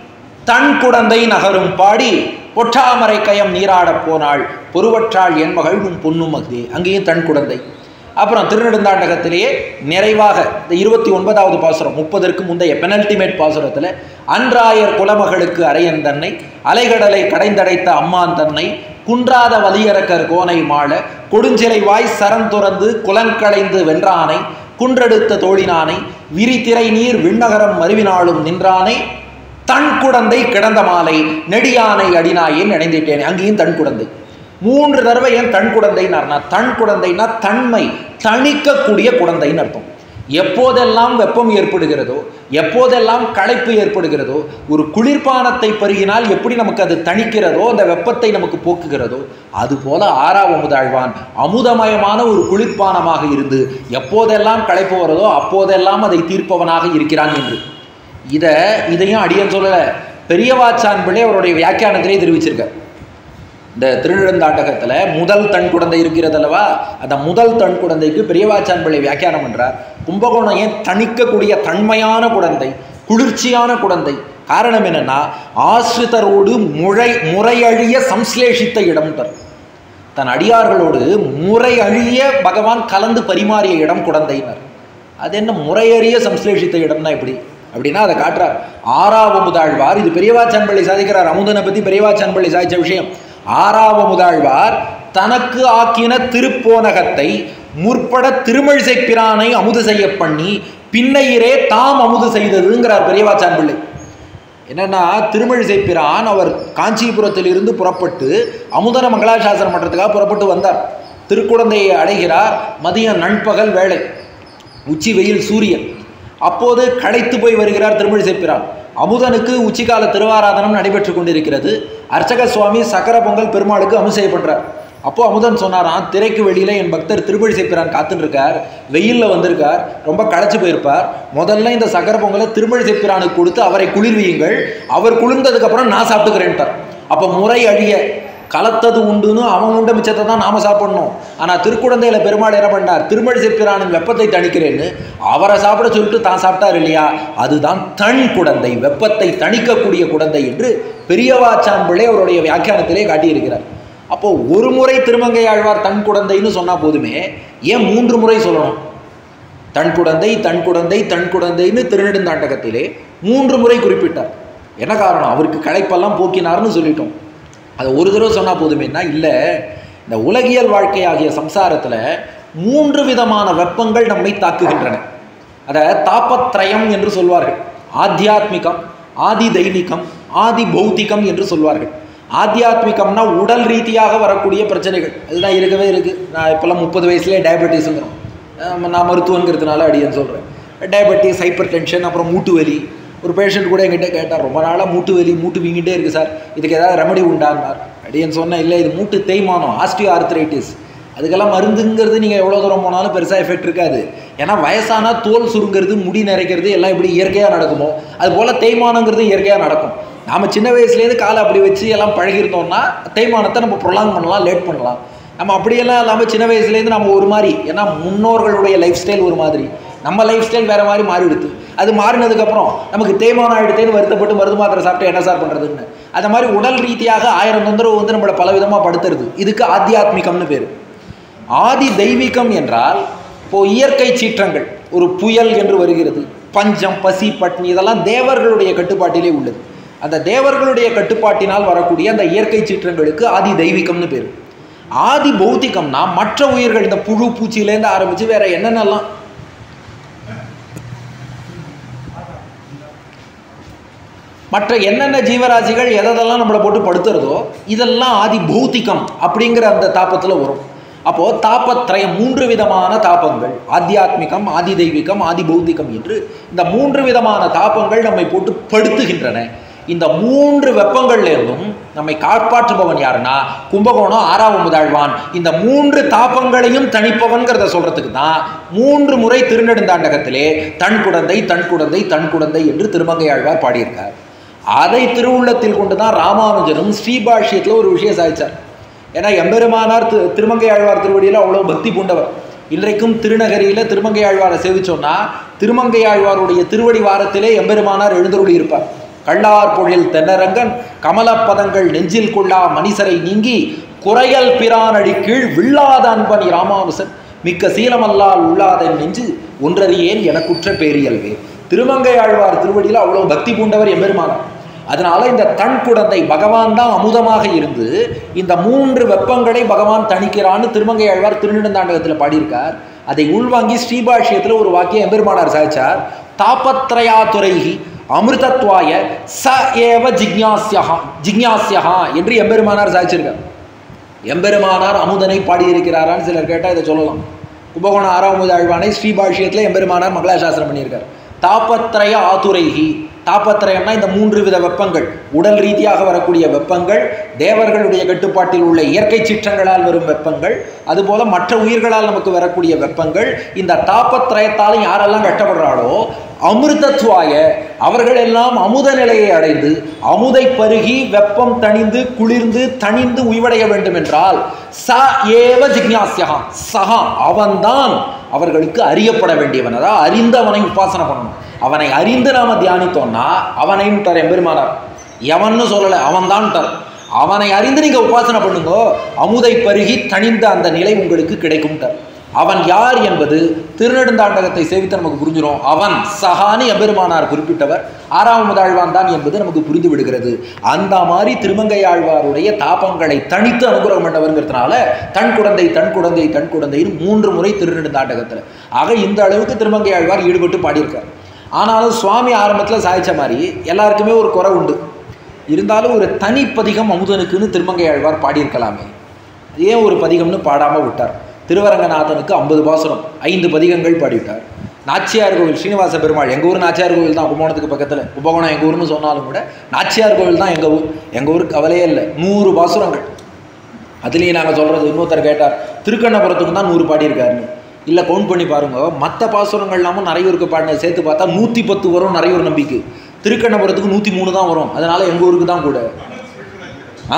தன் குடந்தை நகரும் பாடி பொற்றாமரை கயம் நீராடப் போனாள் பொருவற்றாள் என் மகள் உன் பொன்னும் அகுதே அங்கேயும் தன் குடந்தை அப்புறம் திருநெடுந்தாண்டகத்திலேயே நிறைவாக இந்த இருபத்தி ஒன்பதாவது பாசுரம் முப்பதற்கு முந்தைய பெனல்டிமேட் பாசுரத்தில் அன்றாயர் குலமகளுக்கு அரையன் தன்னை அலைகடலை கடைந்தடைத்த அம்மான் தன்னை குன்றாத வலியரக்கர் கோனை மாள கொடுஞ்சிலை வாய் சரம் துறந்து குலங்களைந்து வென்றானை குன்றெடுத்த தோழினானை விரித்திரை நீர் விண்ணகரம் மருவினாலும் நின்றானை தன் குடந்தை கிடந்த மாலை நெடியானை அடினாயேன் நினைந்திட்டேன் அங்கேயும் தன் குடந்தை மூன்று தடவை ஏன் தன் குடந்தைன்னு தன் குடந்தைனா தன்மை தணிக்கக்கூடிய குடந்தைன்னு அர்த்தம் எப்போதெல்லாம் வெப்பம் ஏற்படுகிறதோ எப்போதெல்லாம் களைப்பு ஏற்படுகிறதோ ஒரு குளிர்பானத்தை பருகினால் எப்படி நமக்கு அது தணிக்கிறதோ அந்த வெப்பத்தை நமக்கு போக்குகிறதோ அதுபோல ஆறாவமுதாழ்வான் அமுதமயமான ஒரு குளிர்பானமாக இருந்து எப்போதெல்லாம் களைப்பு வருதோ அப்போதெல்லாம் அதை தீர்ப்பவனாக இருக்கிறான் என்று இதை இதையும் அடியன் சொல்லலை பெரியவாச்சான் பிள்ளை அவருடைய வியாக்கியானத்திலே தெரிவிச்சிருக்கார் இந்த திருநெடுந்தாண்டகத்தில் முதல் தன் குழந்தை இருக்கிறது அல்லவா அந்த முதல் தன் குழந்தைக்கு பெரியவாச்சான் பிள்ளை வியாக்கியானம் பண்ணுறார் கும்பகோணம் ஏன் தணிக்கக்கூடிய தன்மையான குழந்தை குளிர்ச்சியான குழந்தை காரணம் என்னன்னா ஆசிரிதரோடு முறை முறையழிய சம்ஸ்லேஷித்த இடம் தரும் தன் அடியார்களோடு முறை அழிய பகவான் கலந்து பரிமாறிய இடம் குழந்தையினர் அது என்ன முறையறிய சம்ஸ்லேஷித்த இடம்னா எப்படி அப்படின்னா அதை காட்டுறார் ஆறாவமுதாழ்வார் இது பெரியவாச்சான்பள்ளி சாதிக்கிறார் அமுதனை பற்றி பெரியவாச்சான்பள்ளி சாதிச்ச விஷயம் ஆறாவமுதாழ்வார் தனக்கு ஆக்கின திருப்போனகத்தை முற்பட திருமழிசை பிரானை அமுது செய்ய பண்ணி பின்னையிரே தாம் அமுது செய்ததுங்கிறார் பெரியவாச்சான் பிள்ளை என்னன்னா திருமழிசை பிரான் அவர் காஞ்சிபுரத்திலிருந்து புறப்பட்டு அமுதன மங்களாசாசனம் பண்ணுறதுக்காக புறப்பட்டு வந்தார் திருக்குழந்தையை அடைகிறார் மதியம் நண்பகல் வேலை உச்சி வெயில் சூரியன் அப்போது களைத்து போய் வருகிறார் திருமழிசை பிரான் அமுதனுக்கு உச்சிகால திருவாராதனம் நடைபெற்று கொண்டிருக்கிறது அர்ச்சக சுவாமி சக்கர பொங்கல் பெருமாளுக்கு அபிஷேகம் பண்றார் அப்போ அமுதன் சொன்னாராம் திரைக்கு வெளியில என் பக்தர் திருப்பதி பிரான் காத்துட்டு இருக்கார் வெயில்ல வந்திருக்கார் ரொம்ப களைச்சு போயிருப்பார் முதல்ல இந்த சக்கர பொங்கலை திருமழி பிரானுக்கு கொடுத்து அவரை குளிர்வியுங்கள் அவர் குளிர்ந்ததுக்கு அப்புறம் நான் சாப்பிட்டுக்கிறேன்ட்டார் அப்போ முறை அழிய கலத்தது உண்டுன்னு அவன் உண்ட மிச்சத்தை தான் நாம சாப்பிடணும் ஆனால் திருக்குழந்தையில பெருமாள் என்ன பண்ணார் திருமழி சிற்பிரானின் வெப்பத்தை தணிக்கிறேன்னு அவரை சாப்பிட சொல்லிட்டு தான் சாப்பிட்டார் இல்லையா அதுதான் தன் குழந்தை வெப்பத்தை தணிக்கக்கூடிய குழந்தை என்று பெரியவாச்சான் பிள்ளை அவருடைய வியாக்கியானத்திலே காட்டியிருக்கிறார் அப்போ ஒரு முறை திருமங்கை ஆழ்வார் தன் குழந்தைன்னு சொன்னா போதுமே ஏன் மூன்று முறை சொல்லணும் தன் குடந்தை தன் குடந்தை தன் குடந்தைன்னு திருநெடுந்தாண்டகத்திலே மூன்று முறை குறிப்பிட்டார் என்ன காரணம் அவருக்கு களைப்பெல்லாம் போக்கினார்னு சொல்லிட்டோம் அதை ஒரு தடவை சொன்னால் போதுமேனா இல்லை இந்த உலகியல் வாழ்க்கையாகிய சம்சாரத்தில் மூன்று விதமான வெப்பங்கள் நம்மை தாக்குகின்றன அதை தாப்பத்ரயம் என்று சொல்வார்கள் ஆத்தியாத்மிகம் ஆதி தெய்வீகம் ஆதி பௌத்திகம் என்று சொல்வார்கள் ஆத்தியாத்மிகம்னா உடல் ரீதியாக வரக்கூடிய பிரச்சனைகள் அதுதான் இருக்கவே இருக்குது நான் இப்போல்லாம் முப்பது வயசுலேயே டயபெட்டிஸுங்கிறோம் அஹ் நான் மருத்துவங்கிறதுனால அடியேன்னு சொல்கிறேன் டயபெட்டிஸ் ஹைப்பர் டென்ஷன் அப்புறம் மூட்டு வலி ஒரு பேஷண்ட் கூட என்கிட்ட கேட்டார் ரொம்ப நாளாக மூட்டு வலி மூட்டு வீங்கிட்டே இருக்குது சார் இதுக்கு ஏதாவது ரெமடி உண்டான்னார் அடியேன்னு சொன்னேன் இல்லை இது மூட்டு தேய்மானம் ஆஸ்டியோ ஆர்த்ரைட்டிஸ் அதுக்கெல்லாம் மருந்துங்கிறது நீங்கள் எவ்வளோ தூரம் போனாலும் பெருசாக எஃபெக்ட் இருக்காது ஏன்னா வயசானா தோல் சுருங்கிறது முடி நிறைக்கிறது எல்லாம் இப்படி இயற்கையாக நடக்குமோ அது போல் தேய்மானங்கிறது இயற்கையாக நடக்கும் நாம் சின்ன வயசுலேருந்து காலை அப்படி வச்சு எல்லாம் பழகிருந்தோம்னா தேய்மானத்தை நம்ம ப்ரொலாங் பண்ணலாம் லேட் பண்ணலாம் நம்ம அப்படியெல்லாம் இல்லாமல் சின்ன வயசுலேருந்து நம்ம ஒரு மாதிரி ஏன்னா முன்னோர்களுடைய லைஃப் ஸ்டைல் ஒரு மாதிரி நம்ம லைஃப் ஸ்டைல் வேறு மாதிரி மாறிடுது அது மாறினதுக்கப்புறம் நமக்கு தேய்மானம் ஆகிடுதேன்னு வருத்தப்பட்டு மருந்து மாத்திரை சாப்பிட்டு என்ன சார் பண்ணுறதுன்னு அந்த மாதிரி உடல் ரீதியாக ஆயிரம் தொந்தரவு வந்து நம்மளை பலவிதமாக படுத்துறது இதுக்கு ஆத்தியாத்மிகம்னு பேர் ஆதி தெய்வீகம் என்றால் இப்போ இயற்கை சீற்றங்கள் ஒரு புயல் என்று வருகிறது பஞ்சம் பசி பட்னி இதெல்லாம் தேவர்களுடைய கட்டுப்பாட்டிலே உள்ளது அந்த தேவர்களுடைய கட்டுப்பாட்டினால் வரக்கூடிய அந்த இயற்கை சீற்றங்களுக்கு ஆதி தெய்வீகம்னு பேர் ஆதி பௌத்திகம்னா மற்ற உயிர்கள் இந்த புழு பூச்சியிலேருந்து ஆரம்பித்து வேற என்னென்னலாம் மற்ற என்னென்ன ஜீவராசிகள் எதெல்லாம் நம்மளை போட்டு படுத்துறதோ இதெல்லாம் ஆதி பௌத்திகம் அப்படிங்கிற அந்த தாப்பத்தில் வரும் அப்போது தாப்பத்திரயம் மூன்று விதமான தாபங்கள் ஆத்தியாத்மிகம் ஆதி தெய்வீகம் ஆதி பௌத்திகம் என்று இந்த மூன்று விதமான தாபங்கள் நம்மை போட்டு படுத்துகின்றன இந்த மூன்று வெப்பங்கள்லேருந்தும் நம்மை காப்பாற்றுபவன் யாருன்னா கும்பகோணம் ஆறாவது முதல்வான் இந்த மூன்று தாபங்களையும் தணிப்பவன்கிறத சொல்றதுக்கு தான் மூன்று முறை திருநெடுந்தாண்டகத்திலே தன் குடந்தை தன் குடந்தை தன் குடந்தை என்று திருமங்கையாழ்வார் பாடியிருக்கார் அதை திருவுள்ளத்தில் கொண்டு தான் ராமானுஜரும் ஸ்ரீபாஷ்யத்தில் ஒரு விஷயம் சாதிச்சார் ஏன்னா எம்பெருமானார் திரு திருமங்கை ஆழ்வார் திருவடியில் அவ்வளோ பக்தி பூண்டவர் இன்றைக்கும் திருநகரியில் திருமங்கை ஆழ்வாரை சேவிச்சோன்னா திருமங்கை ஆழ்வாருடைய திருவடி வாரத்திலே எம்பெருமானார் எழுந்தருளி இருப்பார் கள்ளார் பொழில் தென்னரங்கன் கமலப்பதங்கள் நெஞ்சில் கொள்ளா மனிசரை நீங்கி குறையல் பிரானடி கீழ் வில்லாத அன்பன் ராமானுசன் மிக்க சீலமல்லால் உள்ளாதன் நெஞ்சு ஒன்றறியேன் எனக்குற்ற பேரியல்வே திருமங்கை ஆழ்வார் திருவடியில் அவ்வளோ பக்தி பூண்டவர் எம்பெருமானார் அதனால இந்த தன் குடந்தை பகவான் தான் அமுதமாக இருந்து இந்த மூன்று வெப்பங்களை பகவான் தணிக்கிறான்னு திருமங்கை ஆழ்வார் திருநெடுந்தாண்டகத்தில் பாடியிருக்கார் அதை உள்வாங்கி ஸ்ரீபாஷ்யத்தில் ஒரு வாக்கியம் எம்பெருமானார் சாதிச்சார் தாபத்ரயா துறைகி அமிர்தத்வாய ச ஏவ ஜிக்ஞாசியா ஜிக்ஞாசியா என்று எம்பெருமானார் சாதிச்சிருக்கார் எம்பெருமானார் அமுதனை பாடியிருக்கிறாரான்னு சிலர் கேட்டால் இதை சொல்லலாம் கும்பகோணம் ஆறாவது ஆழ்வானை ஸ்ரீபாஷ்யத்தில் எம்பெருமானார் மங்களாசாசனம் பண்ணியிருக்கார் தாபத்ரய ஆதுரைகி தாபத்திரயம்னா இந்த மூன்று வித வெப்பங்கள் உடல் ரீதியாக வரக்கூடிய வெப்பங்கள் தேவர்களுடைய கட்டுப்பாட்டில் உள்ள இயற்கை சீற்றங்களால் வரும் வெப்பங்கள் அதுபோல மற்ற உயிர்களால் நமக்கு வரக்கூடிய வெப்பங்கள் இந்த தாபத்திரயத்தாலும் யாரெல்லாம் கஷ்டப்படுறாளோ அமிர்தத்வாய அவர்கள் எல்லாம் அமுத நிலையை அடைந்து அமுதை பருகி வெப்பம் தணிந்து குளிர்ந்து தணிந்து உய்வடைய வேண்டும் என்றால் ச ஏவ ஜிக்ஞாசியா சஹா அவன்தான் அவர்களுக்கு அறியப்பட வேண்டியவன் அதாவது அறிந்தவனை உபாசனை பண்ணணும் அவனை அறிந்து நாம தியானித்தோம்னா அவனைன்ட்டார் எம்பெருமானார் எவன்னு சொல்லலை அவன்தான்ட்டார் அவனை அறிந்து நீங்க உபாசனை பண்ணுங்கோ அமுதை பருகி தணிந்த அந்த நிலை உங்களுக்கு கிடைக்கும்ட்டார் அவன் யார் என்பது திருநெடுந்தாண்டகத்தை சேவித்து நமக்கு புரிஞ்சிடும் அவன் சஹானி எம்பெருமானார் குறிப்பிட்டவர் ஆறாம் முதல்வான் தான் என்பது நமக்கு புரிந்து விடுகிறது அந்த மாதிரி திருமங்கை ஆழ்வாருடைய தாபங்களை தனித்து அனுகிரகம் பண்ணவருங்கிறதுனால தன் குழந்தை தன் குழந்தை தன் குழந்தைன்னு மூன்று முறை திருநெடுந்தாண்டகத்தில் ஆக இந்த அளவுக்கு திருமங்கை ஆழ்வார் ஈடுபட்டு பாடியிருக்கார் ஆனாலும் சுவாமி ஆரம்பத்தில் சாதிச்ச மாதிரி எல்லாருக்குமே ஒரு குறை உண்டு இருந்தாலும் ஒரு தனி பதிகம் அமுதனுக்குன்னு திருமங்கை ஆழ்வார் பாடியிருக்கலாமே ஏன் ஒரு பதிகம்னு பாடாமல் விட்டார் திருவரங்கநாதனுக்கு ஐம்பது பாசுரம் ஐந்து பதிகங்கள் பாடிவிட்டார் நாச்சியார் கோவில் ஸ்ரீனிவாச பெருமாள் எங்கள் ஊர் நாச்சியார் கோவில் தான் கும்பகோணத்துக்கு பக்கத்தில் கும்பகோணம் எங்கள் ஊர்னு சொன்னாலும் கூட நாச்சியார் கோவில் தான் எங்கள் ஊர் எங்கள் ஊருக்கு கவலையே இல்லை நூறு பாசுரங்கள் அதுலேயும் நாங்கள் சொல்கிறது இன்னொருத்தர் கேட்டார் திருக்கண்ணபுரத்துக்கு தான் நூறு பாடியிருக்காருன்னு இல்லை கவுண்ட் பண்ணி பாருங்க மற்ற பாசுரங்கள் இல்லாமல் நிறையூருக்கு பாடின சேர்த்து பார்த்தா நூற்றி பத்து வரும் நிறையூர் நம்பிக்கை திருக்கண்ணபுரத்துக்கு நூற்றி மூணு தான் வரும் அதனால் எங்கள் ஊருக்கு தான் கூட ஆ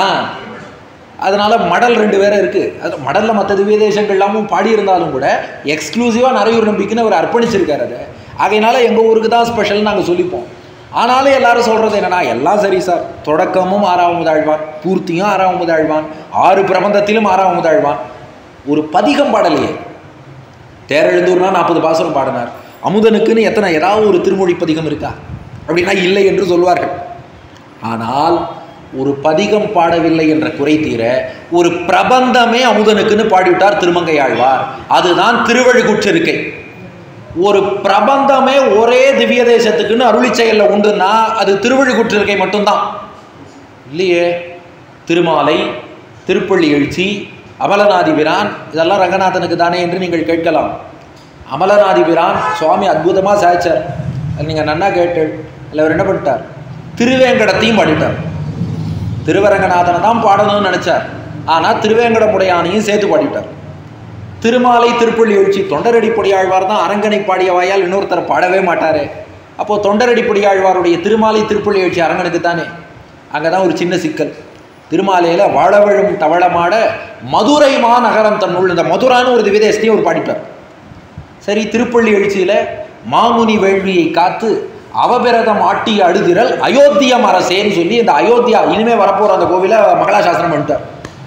அதனால் மடல் ரெண்டு பேரும் இருக்குது அது மடலில் மற்ற திவ்ய தேசங்கள்லாமும் பாடியிருந்தாலும் கூட எக்ஸ்க்ளூசிவாக நிறையூர் நம்பிக்கைன்னு அவர் அர்ப்பணிச்சிருக்காரு அதை ஆகையினால எங்கள் ஊருக்கு தான் ஸ்பெஷல்னு நாங்கள் சொல்லிப்போம் ஆனாலும் எல்லாரும் சொல்கிறது என்னன்னா எல்லாம் சரி சார் தொடக்கமும் ஆறாவது ஆழ்வான் பூர்த்தியும் ஆறாவது ஆழ்வான் ஆறு பிரபந்தத்திலும் ஆறாவது ஆழ்வான் ஒரு பதிகம் பாடலையே தேரெழுந்தூர்னா நாற்பது பாசுரம் பாடினார் அமுதனுக்குன்னு எத்தனை ஏதாவது ஒரு திருமொழி பதிகம் இருக்கா அப்படின்னா இல்லை என்று சொல்வார்கள் ஆனால் ஒரு பதிகம் பாடவில்லை என்ற குறை தீர ஒரு பிரபந்தமே அமுதனுக்குன்னு பாடிவிட்டார் திருமங்கையாழ்வார் அதுதான் திருவழுகுற்றிருக்கை ஒரு பிரபந்தமே ஒரே திவ்ய தேசத்துக்குன்னு அருளி செயல்ல உண்டுன்னா அது திருவழுகுற்றிருக்கை மட்டும்தான் இல்லையே திருமாலை திருப்பள்ளி எழுச்சி அமலநாதி பிரான் இதெல்லாம் ரங்கநாதனுக்கு தானே என்று நீங்கள் கேட்கலாம் அமலநாதி பிரான் சுவாமி அற்புதமாக சாய்ச்சார் அது நீங்கள் நன்னா கேட்டு இல்லை அவர் என்ன பண்ணிட்டார் திருவேங்கடத்தையும் பாடிட்டார் திருவரங்கநாதனை தான் பாடணும்னு நினைச்சார் ஆனால் திருவேங்கடமுடையானையும் சேர்த்து பாடிட்டார் திருமாலை திருப்பள்ளி எழுச்சி தொண்டரடி பொடியாழ்வார் தான் அரங்கனை பாடிய வாயால் இன்னொருத்தர் பாடவே மாட்டாரே அப்போது தொண்டரடி பொடியாழ்வாருடைய திருமாலை திருப்பள்ளி எழுச்சி அரங்கனுக்கு தானே அங்கே தான் ஒரு சின்ன சிக்கல் திருமாலையில் வாழவழும் தவளமாட மதுரை மாநகரம் தன்னுள் இந்த மதுரான்னு ஒரு திவ்யதேசத்தையும் ஒரு பாடிட்டார் சரி திருப்பள்ளி எழுச்சியில் மாமுனி வேள்வியை காத்து அவபிரதம் ஆட்டி அழுதிரல் அயோத்தியம் அரசேன்னு சொல்லி இந்த அயோத்தியா இனிமே வரப்போகிற அந்த கோவிலை மங்களாசாசனம் பண்ணிட்டார்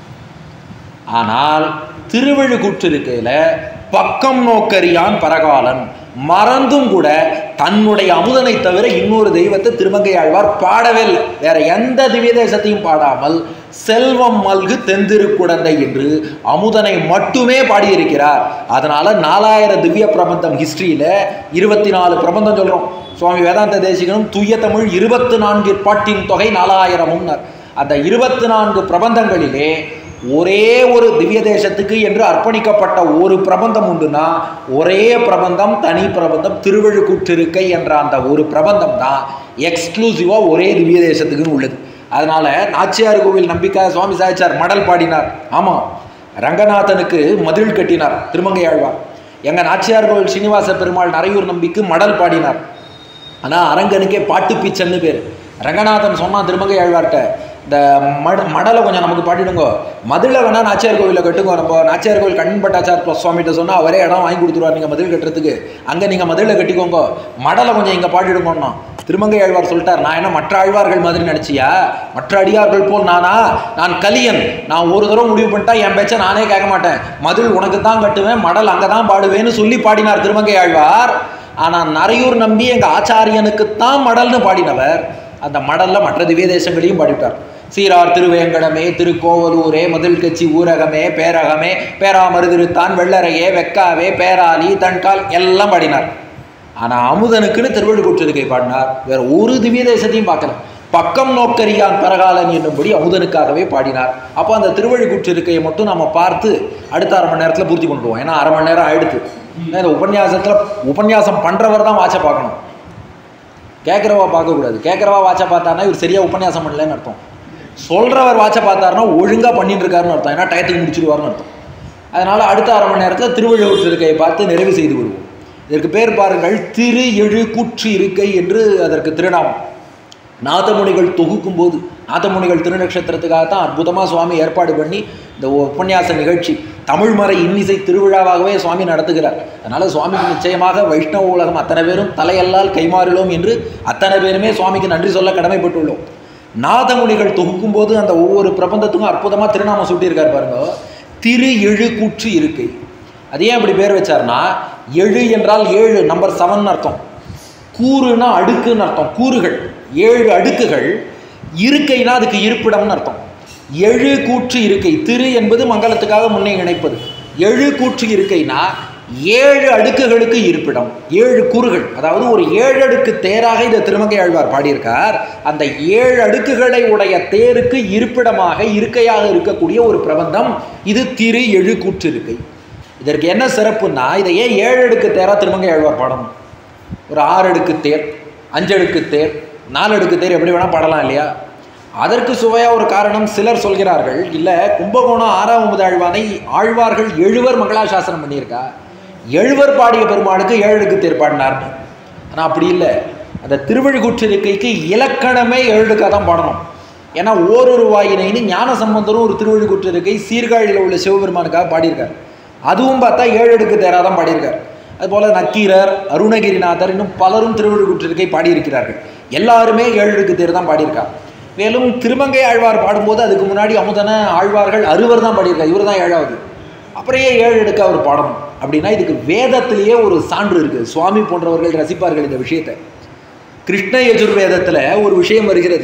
ஆனால் திருவழுக்கூற்றிருக்கையில் பக்கம் நோக்கரியான் பரகாலன் மறந்தும் கூட தன்னுடைய அமுதனை தவிர இன்னொரு தெய்வத்தை திருமங்கை ஆழ்வார் பாடவே இல்லை வேற எந்த திவ்ய தேசத்தையும் பாடாமல் செல்வம் மல்கு தெந்திருக்குடந்தை என்று அமுதனை மட்டுமே பாடியிருக்கிறார் அதனால நாலாயிரம் திவ்ய பிரபந்தம் ஹிஸ்டரியில இருபத்தி நாலு பிரபந்தம் சொல்றோம் சுவாமி வேதாந்த தேசிகனும் தூய தமிழ் இருபத்தி நான்கு பாட்டின் தொகை நாலாயிரமும்னார் அந்த இருபத்தி நான்கு பிரபந்தங்களிலே ஒரே ஒரு திவ்ய தேசத்துக்கு என்று அர்ப்பணிக்கப்பட்ட ஒரு பிரபந்தம் உண்டுனா ஒரே பிரபந்தம் தனி பிரபந்தம் திருவழுக்கூற்றிருக்கை என்ற அந்த ஒரு பிரபந்தம் தான் எக்ஸ்க்ளூசிவாக ஒரே திவ்ய தேசத்துக்குன்னு உள்ளது அதனால நாச்சியார் கோவில் நம்பிக்கை சுவாமி சாய்ச்சார் மடல் பாடினார் ஆமாம் ரங்கநாதனுக்கு மதில் கட்டினார் திருமங்கை ஆழ்வார் எங்கள் நாச்சியார் கோவில் சீனிவாச பெருமாள் நரையூர் நம்பிக்கு மடல் பாடினார் ஆனால் அரங்கனுக்கே பாட்டு பீச்சன்னு பேர் ரங்கநாதன் சொன்னான் திருமங்கை ஆழ்வார்கிட்ட இந்த மட மடலை கொஞ்சம் நமக்கு பாடிடுங்க மதுளை வேணா நாச்சியார் கோவிலில் கட்டுங்க நம்ம நாச்சியார் கோவில் கண்ணன் பட்டாச்சார் சுவாமிகிட்ட சொன்னால் அவரே இடம் வாங்கி கொடுத்துருவார் நீங்கள் மதில் கட்டுறதுக்கு அங்கே நீங்கள் மதுளை கட்டிக்கோங்க மடலை கொஞ்சம் இங்கே பாடிடுங்கண்ணா திருமங்கை ஆழ்வார் சொல்லிட்டார் நான் என்ன மற்ற ஆழ்வார்கள் மாதிரி நினச்சியா மற்ற அடியார்கள் போல் நானா நான் கலியன் நான் ஒரு தடவை முடிவு பண்ணிட்டா என் பேச்சை நானே கேட்க மாட்டேன் மதில் உனக்கு தான் கட்டுவேன் மடல் அங்கே தான் பாடுவேன்னு சொல்லி பாடினார் திருமங்கை ஆழ்வார் ஆனால் நரையூர் நம்பி எங்கள் ஆச்சாரியனுக்குத்தான் மடல்னு பாடினவர் அந்த மடல்ல மற்ற திவ்ய தேசங்களையும் பாடிவிட்டார் சீரார் திருவேங்கடமே திருக்கோவலூரே மதில் கட்சி ஊரகமே பேரகமே பேராமருதிருத்தான் வெள்ளரையே வெக்காவே பேராலி தன்கால் எல்லாம் பாடினார் ஆனால் அமுதனுக்குன்னு திருவள்ளுக்கூற்றிருக்கை பாடினார் வேற ஒரு திவ்ய தேசத்தையும் பார்க்கல பக்கம் நோக்கரியான் பரகாலன் என்னும்படி அமுதனுக்காகவே பாடினார் அப்போ அந்த திருவள்ளுக்கூற்றிருக்கையை மட்டும் நம்ம பார்த்து அடுத்த அரை மணி நேரத்தில் பூர்த்தி பண்ணுவோம் ஏன்னா அரை மணி நேரம் ஆயிடுது ஏன்னா இந்த உபன்யாசத்தில் உபன்யாசம் பண்ணுறவர் தான் வாட்சை பார்க்கணும் கேட்குறவா பார்க்கக்கூடாது கேட்குறவா வாட்சை பார்த்தாருன்னா இவர் சரியாக உபன்யாசம் பண்ணலன்னு அர்த்தம் சொல்கிறவர் வாட்சை பார்த்தாருன்னா ஒழுங்காக பண்ணிட்டு இருக்காருன்னு அர்த்தம் ஏன்னா டயத்துக்கு முடிச்சிருவாருன்னு அர்த்தம் அதனால் அடுத்த அரை மணி நேரத்தில் திருவள்ளுவர் இருக்கையை பார்த்து நிறைவு செய்து விடுவோம் இதற்கு பேர் பாருங்கள் திரு எழு கூற்று இருக்கை என்று அதற்கு திருநாமம் நாதமுனிகள் தொகுக்கும் போது நாதமுனிகள் திருநட்சத்திரத்துக்காக தான் அற்புதமாக சுவாமி ஏற்பாடு பண்ணி இந்த உபன்யாச நிகழ்ச்சி தமிழ்மறை இன்னிசை திருவிழாவாகவே சுவாமி நடத்துகிறார் அதனால் சுவாமிக்கு நிச்சயமாக வைஷ்ணவ உலகம் அத்தனை பேரும் தலையல்லால் கைமாறினோம் என்று அத்தனை பேருமே சுவாமிக்கு நன்றி சொல்ல கடமைப்பட்டுள்ளோம் நாதமுனிகள் தொகுக்கும் போது அந்த ஒவ்வொரு பிரபந்தத்துக்கும் அற்புதமாக திருநாமம் சூட்டியிருக்கார் பாருங்க திரு எழு கூற்று இருக்கை அது ஏன் அப்படி பேர் வச்சார்னா எழு என்றால் ஏழு நம்பர் செவன் அர்த்தம் கூறுனா அடுக்குன்னு அர்த்தம் கூறுகள் ஏழு அடுக்குகள் இருக்கைனா அதுக்கு இருப்பிடம்னு அர்த்தம் எழு கூற்று இருக்கை திரு என்பது மங்களத்துக்காக முன்னே இணைப்பது எழு கூற்று இருக்கைனா ஏழு அடுக்குகளுக்கு இருப்பிடம் ஏழு கூறுகள் அதாவது ஒரு ஏழு அடுக்கு தேராக இந்த திருமங்கை ஆழ்வார் பாடியிருக்கார் அந்த ஏழு அடுக்குகளை உடைய தேருக்கு இருப்பிடமாக இருக்கையாக இருக்கக்கூடிய ஒரு பிரபந்தம் இது திரு எழு கூற்று இருக்கை இதற்கு என்ன சிறப்புன்னா இதை ஏன் ஏழு அடுக்கு தேரா திருமங்கை ஆழ்வார் பாடணும் ஒரு ஆறு அடுக்கு தேர் அஞ்சு அடுக்கு தேர் நாலு அடுக்கு தேர் எப்படி வேணால் பாடலாம் இல்லையா அதற்கு சுவையாக ஒரு காரணம் சிலர் சொல்கிறார்கள் இல்லை கும்பகோணம் ஆறாம் ஆழ்வானை ஆழ்வார்கள் எழுவர் மங்களாசாசனம் பண்ணியிருக்கா எழுவர் பாடிய பெருமாளுக்கு ஏழு அடுக்கு தேர் பாடினார்னு ஆனால் அப்படி இல்லை அந்த திருவழுக்கூற்றிருக்கைக்கு இலக்கணமே ஏழுக்காக தான் பாடணும் ஏன்னா ஓரொரு வாயினைன்னு ஞான சம்பந்தரும் ஒரு திருவழுக்கூற்றிருக்கை சீர்காழியில் உள்ள சிவபெருமானுக்காக பாடியிருக்கார் அதுவும் பார்த்தா ஏழு அடுக்கு தேராக தான் பாடியிருக்கார் அதுபோல் நக்கீரர் அருணகிரிநாதர் இன்னும் பலரும் திருவள்ளுவற்றிருக்கை பாடியிருக்கிறார்கள் எல்லாருமே ஏழுக்கு தேர் தான் பாடியிருக்காங்க மேலும் திருமங்கை ஆழ்வார் பாடும்போது அதுக்கு முன்னாடி அமுதன ஆழ்வார்கள் அறுவர் தான் பாடியிருக்கார் இவர் தான் ஏழாவது அப்புறம் ஏன் ஏழு அடுக்கு அவர் பாடணும் அப்படின்னா இதுக்கு வேதத்திலேயே ஒரு சான்று இருக்குது சுவாமி போன்றவர்கள் ரசிப்பார்கள் இந்த விஷயத்தை கிருஷ்ண யஜுர்வேதத்தில் ஒரு விஷயம் வருகிறது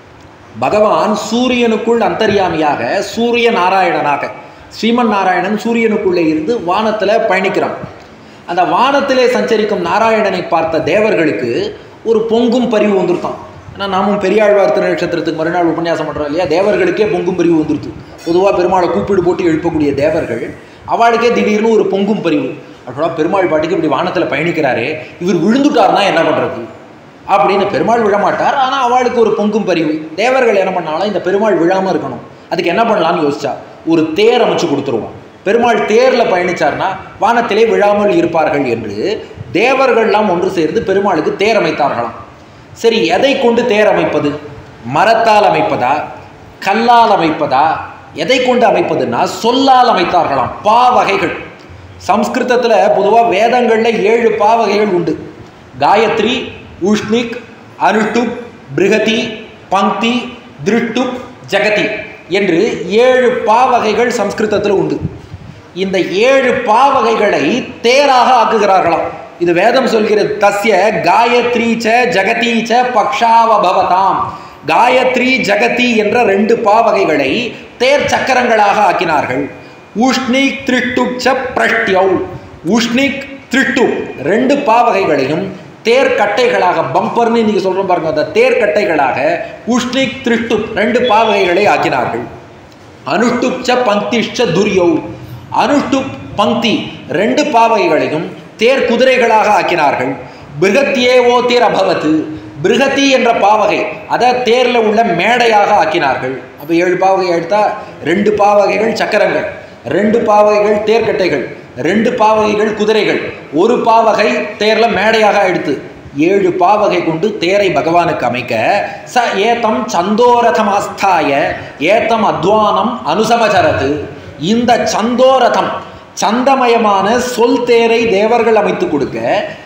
பகவான் சூரியனுக்குள் அந்தர்யாமியாக சூரிய நாராயணனாக ஸ்ரீமன் நாராயணன் சூரியனுக்குள்ளே இருந்து வானத்தில் பயணிக்கிறான் அந்த வானத்திலே சஞ்சரிக்கும் நாராயணனை பார்த்த தேவர்களுக்கு ஒரு பொங்கும் பரிவு வந்துருத்தான் ஏன்னா நாமும் பெரியாழ்வார் திருநட்சத்திரத்துக்கு மறுநாள் உபன்யாசம் பண்ணுறோம் இல்லையா தேவர்களுக்கே பொங்கும் பரிவு வந்துருது பொதுவாக பெருமாளை கூப்பிடு போட்டு எழுப்பக்கூடிய தேவர்கள் அவளுக்கே திடீர்னு ஒரு பொங்கும் பரிவு அப்படின்னா பெருமாள் பாட்டுக்கு இப்படி வானத்தில் பயணிக்கிறாரே இவர் விழுந்துட்டார்னா என்ன பண்ணுறது அப்படின்னு பெருமாள் விழமாட்டார் ஆனால் அவளுக்கு ஒரு பொங்கும் பரிவு தேவர்கள் என்ன பண்ணாலும் இந்த பெருமாள் விழாமல் இருக்கணும் அதுக்கு என்ன பண்ணலாம்னு யோசிச்சா ஒரு தேர் அமைச்சு கொடுத்துருவோம் பெருமாள் தேரில் பயணிச்சார்னா வானத்திலே விழாமல் இருப்பார்கள் என்று தேவர்கள்லாம் ஒன்று சேர்ந்து பெருமாளுக்கு தேர் அமைத்தார்களாம் சரி எதை கொண்டு தேர் அமைப்பது மரத்தால் அமைப்பதா கல்லால் அமைப்பதா எதை கொண்டு அமைப்பதுன்னா சொல்லால் அமைத்தார்களாம் பா வகைகள் சம்ஸ்கிருதத்தில் பொதுவாக வேதங்களில் ஏழு பா வகைகள் உண்டு காயத்ரி உஷ்ணிக் அனுட்டுப் பிருகதி பங்கி திருட்டுப் ஜெகதி என்று ஏழு பாவகைகள் சம்ஸ்கிருதத்தில் உண்டு இந்த ஏழு பாவகைகளை தேராக ஆக்குகிறார்களாம் இது வேதம் சொல்கிறது தஸ்ய காயத்ரி ச ஜகதி ச பக்ஷாவபவதாம் காயத்ரி ஜகதி என்ற ரெண்டு பாவகைகளை தேர் சக்கரங்களாக ஆக்கினார்கள் உஷ்ணிக் திருட்டுப் ச பிரஷ்டியௌ உஷ்ணிக் திருட்டுப் ரெண்டு பாவகைகளையும் தேர் கட்டைகளாக பம்பர்னு இன்னைக்கு சொல்றோம் பாருங்க அந்த தேர் கட்டைகளாக உஷ்ணிக் திருஷ்டு ரெண்டு பாவகைகளை ஆக்கினார்கள் அனுஷ்டுப்ச பங்கிஷ்ச துரியௌ அனுஷ்டுப் பங்கி ரெண்டு பாவகைகளையும் தேர் குதிரைகளாக ஆக்கினார்கள் பிருகத்தியேவோ தேர் அபவத்து பிருகதி என்ற பாவகை அதை தேரில் உள்ள மேடையாக ஆக்கினார்கள் அப்போ ஏழு பாவகை எடுத்தா ரெண்டு பாவகைகள் சக்கரங்கள் ரெண்டு பாவகைகள் தேர்க்கட்டைகள் ரெண்டு பாவகைகள் குதிரைகள் ஒரு பாவகை தேரில் மேடையாக எடுத்து ஏழு பாவகை கொண்டு தேரை பகவானுக்கு அமைக்க ச ஏத்தம் சந்தோரதமாஸ்தாய ஏத்தம் அத்வானம் அனுசமச்சரது இந்த சந்தோரதம் சந்தமயமான சொல் தேரை தேவர்கள் அமைத்து கொடுக்க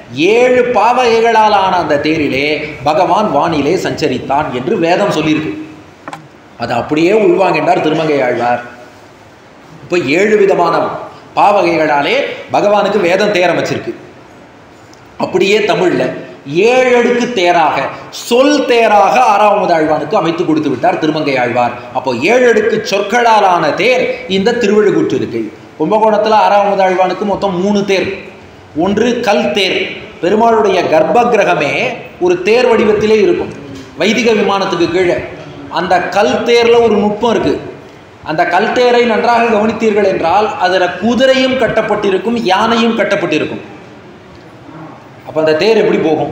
ஏழு பாவகைகளால் ஆன அந்த தேரிலே பகவான் வானிலே சஞ்சரித்தான் என்று வேதம் சொல்லியிருக்கு அது அப்படியே உள்வாங்கின்றார் திருமங்கை ஆழ்வார் இப்போ ஏழு விதமான பாவகைகளாலே பகவானுக்கு வேதம் தேர் அமைச்சிருக்கு அப்படியே தமிழில் ஏழடுக்கு தேராக சொல் தேராக ஆறாவது ஆழ்வானுக்கு அமைத்து கொடுத்து விட்டார் திருமங்கை ஆழ்வார் அப்போ ஏழடுக்கு சொற்களாலான தேர் இந்த திருவழுக்கூற்று இருக்கை கும்பகோணத்தில் ஆறாவது ஆழ்வானுக்கு மொத்தம் மூணு தேர் ஒன்று கல் தேர் பெருமாளுடைய கர்ப்ப கிரகமே ஒரு தேர் வடிவத்திலே இருக்கும் வைதிக விமானத்துக்கு கீழே அந்த கல் தேரில் ஒரு நுட்பம் இருக்குது அந்த கல் தேரை நன்றாக கவனித்தீர்கள் என்றால் அதில் குதிரையும் கட்டப்பட்டிருக்கும் யானையும் கட்டப்பட்டிருக்கும் அப்போ அந்த தேர் எப்படி போகும்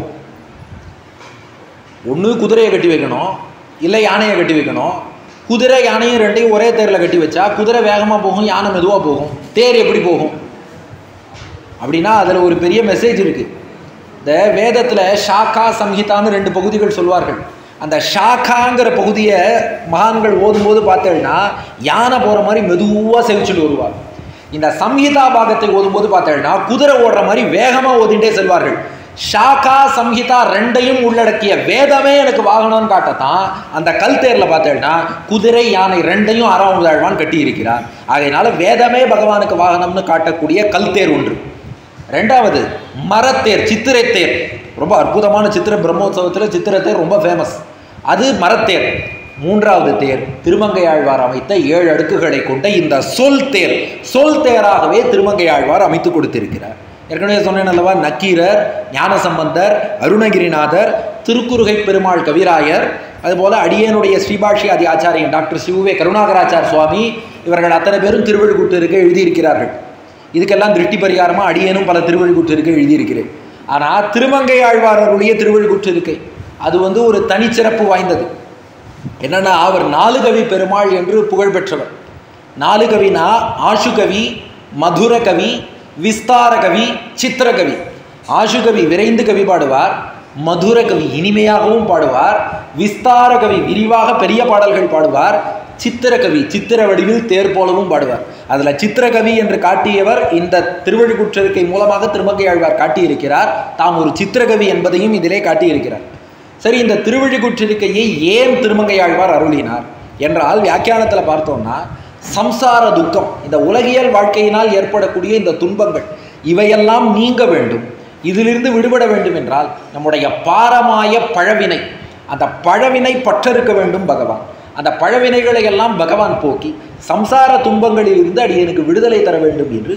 ஒன்று குதிரையை கட்டி வைக்கணும் இல்லை யானையை கட்டி வைக்கணும் குதிரை யானையும் ரெண்டையும் ஒரே தேரில் கட்டி வச்சா குதிரை வேகமாக போகும் யானை மெதுவாக போகும் தேர் எப்படி போகும் அப்படின்னா அதில் ஒரு பெரிய மெசேஜ் இருக்குது இந்த வேதத்தில் ஷாக்கா சம்ஹிதான்னு ரெண்டு பகுதிகள் சொல்வார்கள் அந்த ஷாக்காங்கிற பகுதியை மகான்கள் ஓதும்போது பார்த்தேன்னா யானை போகிற மாதிரி மெதுவாக செவிச்சுட்டு வருவார் இந்த சம்ஹிதா பாகத்தை ஓதும்போது பார்த்தேன்னா குதிரை ஓடுற மாதிரி வேகமாக ஓதிண்டே செல்வார்கள் ஷாக்கா சம்ஹிதா ரெண்டையும் உள்ளடக்கிய வேதமே எனக்கு வாகனம்னு காட்டத்தான் அந்த கல் தேரில் பார்த்தேன்னா குதிரை யானை ரெண்டையும் ஆறாவது ஆழ்வான் கட்டி இருக்கிறார் ஆகையினால வேதமே பகவானுக்கு வாகனம்னு காட்டக்கூடிய கல் தேர் ஒன்று ரெண்டாவது மரத்தேர் சித்திரை தேர் ரொம்ப அற்புதமான சித்திர பிரம்மோத்சவத்தில் சித்திரை தேர் ரொம்ப ஃபேமஸ் அது மரத்தேர் மூன்றாவது தேர் திருமங்கை ஆழ்வார் அமைத்த ஏழு அடுக்குகளை கொண்ட இந்த சொல் தேர் சொல் தேராகவே திருமங்கை ஆழ்வார் அமைத்து கொடுத்திருக்கிறார் ஏற்கனவே சொன்னேன் அல்லவா நக்கீரர் ஞானசம்பந்தர் அருணகிரிநாதர் திருக்குறுகை பெருமாள் கவிராயர் அதுபோல அடியனுடைய ஸ்ரீபாஷி ஆச்சாரியன் டாக்டர் சிவுவே கருணாகராச்சார் சுவாமி இவர்கள் அத்தனை பேரும் திருவள்ளுக்கூட்டிற்கு எழுதியிருக்கிறார்கள் இதுக்கெல்லாம் திருஷ்டி பரிகாரமாக அடியேனும் பல திருவள்ளுக்கூட்டிற்கு எழுதியிருக்கிறேன் ஆனால் திருமங்கை ஆழ்வாரருடைய திருவள்ளுக்கூற்று இருக்கை அது வந்து ஒரு தனிச்சிறப்பு வாய்ந்தது என்னன்னா அவர் நாலு கவி பெருமாள் என்று புகழ் பெற்றவர் நாலு கவினா ஆஷுகவி மதுர கவி விஸ்தார கவி சித்திரகவி ஆஷுகவி விரைந்து கவி பாடுவார் மதுர கவி இனிமையாகவும் பாடுவார் விஸ்தார கவி விரிவாக பெரிய பாடல்கள் பாடுவார் சித்திரகவி சித்திர வடிவில் தேர் போலவும் பாடுவார் அதில் சித்திரகவி என்று காட்டியவர் இந்த திருவள்ளுக்குற்றிருக்கை மூலமாக திருமங்கை ஆழ்வார் காட்டியிருக்கிறார் தாம் ஒரு சித்திரகவி என்பதையும் இதிலே காட்டியிருக்கிறார் சரி இந்த திருவள்ளுக்குற்றிருக்கையை ஏன் திருமங்கை ஆழ்வார் அருளினார் என்றால் வியாக்கியானத்தில் பார்த்தோம்னா சம்சார துக்கம் இந்த உலகியல் வாழ்க்கையினால் ஏற்படக்கூடிய இந்த துன்பங்கள் இவையெல்லாம் நீங்க வேண்டும் இதிலிருந்து விடுபட வேண்டும் என்றால் நம்முடைய பாரமாய பழவினை அந்த பழவினை பற்றிருக்க வேண்டும் பகவான் அந்த பழவினைகளை எல்லாம் பகவான் போக்கி சம்சார துன்பங்களில் இருந்து அடியனுக்கு விடுதலை தர வேண்டும் என்று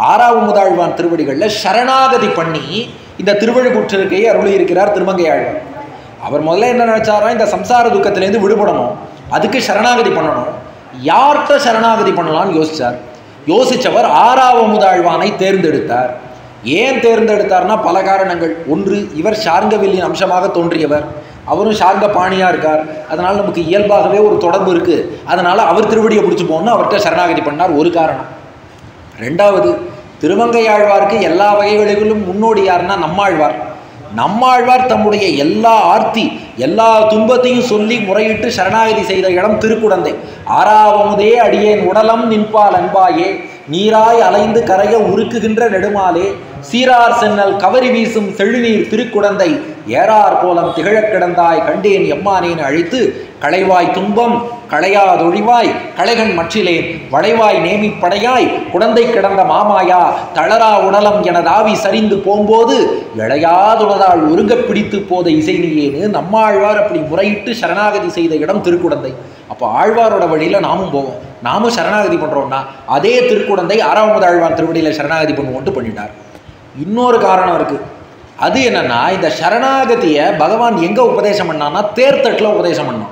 ஆறாவது திருவடிகளில் சரணாகதி பண்ணி இந்த திருவழுக்கூற்றிருக்கையை அருளி இருக்கிறார் திருமங்கை ஆழ்வார் அவர் முதல்ல என்ன நினைச்சாரா இந்த சம்சார துக்கத்திலேருந்து விடுபடணும் அதுக்கு சரணாகதி பண்ணணும் யார்கிட்ட சரணாகதி பண்ணலாம்னு யோசிச்சார் யோசிச்சவர் ஆறாவமுதாழ்வானை தேர்ந்தெடுத்தார் ஏன் தேர்ந்தெடுத்தார்னா பல காரணங்கள் ஒன்று இவர் ஷார்ங்கவில்லின் அம்சமாக தோன்றியவர் அவரும் ஷார்ங்க பாணியாக இருக்கார் அதனால் நமக்கு இயல்பாகவே ஒரு தொடர்பு இருக்குது அதனால் அவர் திருவடியை பிடிச்சி போகணும்னு அவர்கிட்ட சரணாகதி பண்ணார் ஒரு காரணம் ரெண்டாவது திருமங்கையாழ்வாருக்கு எல்லா வகைகளிலும் முன்னோடி யாருன்னா நம்மாழ்வார் நம்மாழ்வார் தம்முடைய எல்லா ஆர்த்தி எல்லா துன்பத்தையும் சொல்லி முறையிட்டு சரணாகதி செய்த இடம் திருக்குடந்தை ஆறாவமுதே அடியேன் உடலம் நின்பால் அன்பாயே நீராய் அலைந்து கரைய உருக்குகின்ற நெடுமாலே சீரார் சென்னல் கவரி வீசும் செழுநீர் திருக்குடந்தை ஏறார் கோலம் திகழக் கிடந்தாய் கண்டேன் எம்மானேன் அழைத்து களைவாய் துன்பம் களையாதொழிவாய் களைகன் மற்றிலேன் வளைவாய் நேமி படையாய் குடந்தை கிடந்த மாமாயா தளரா உடலம் எனதாவி சரிந்து போம்போது இளையாதுனதால் ஒருங்க பிடித்து போத இசை நீயேன்னு நம்மாழ்வார் அப்படி முறையிட்டு சரணாகதி செய்த இடம் திருக்குடந்தை அப்போ ஆழ்வாரோட வழியில் நாமும் போவோம் நாமும் சரணாகதி பண்ணுறோம்னா அதே திருக்குடந்தை ஆறாவது ஆழ்வார் திருவடியில் சரணாகதி பண்ணுவோன்ட்டு பண்ணிட்டார் இன்னொரு காரணம் இருக்குது அது என்னன்னா இந்த சரணாகதியை பகவான் எங்கே உபதேசம் பண்ணான்னா தேர்தட்டில் உபதேசம் பண்ணான்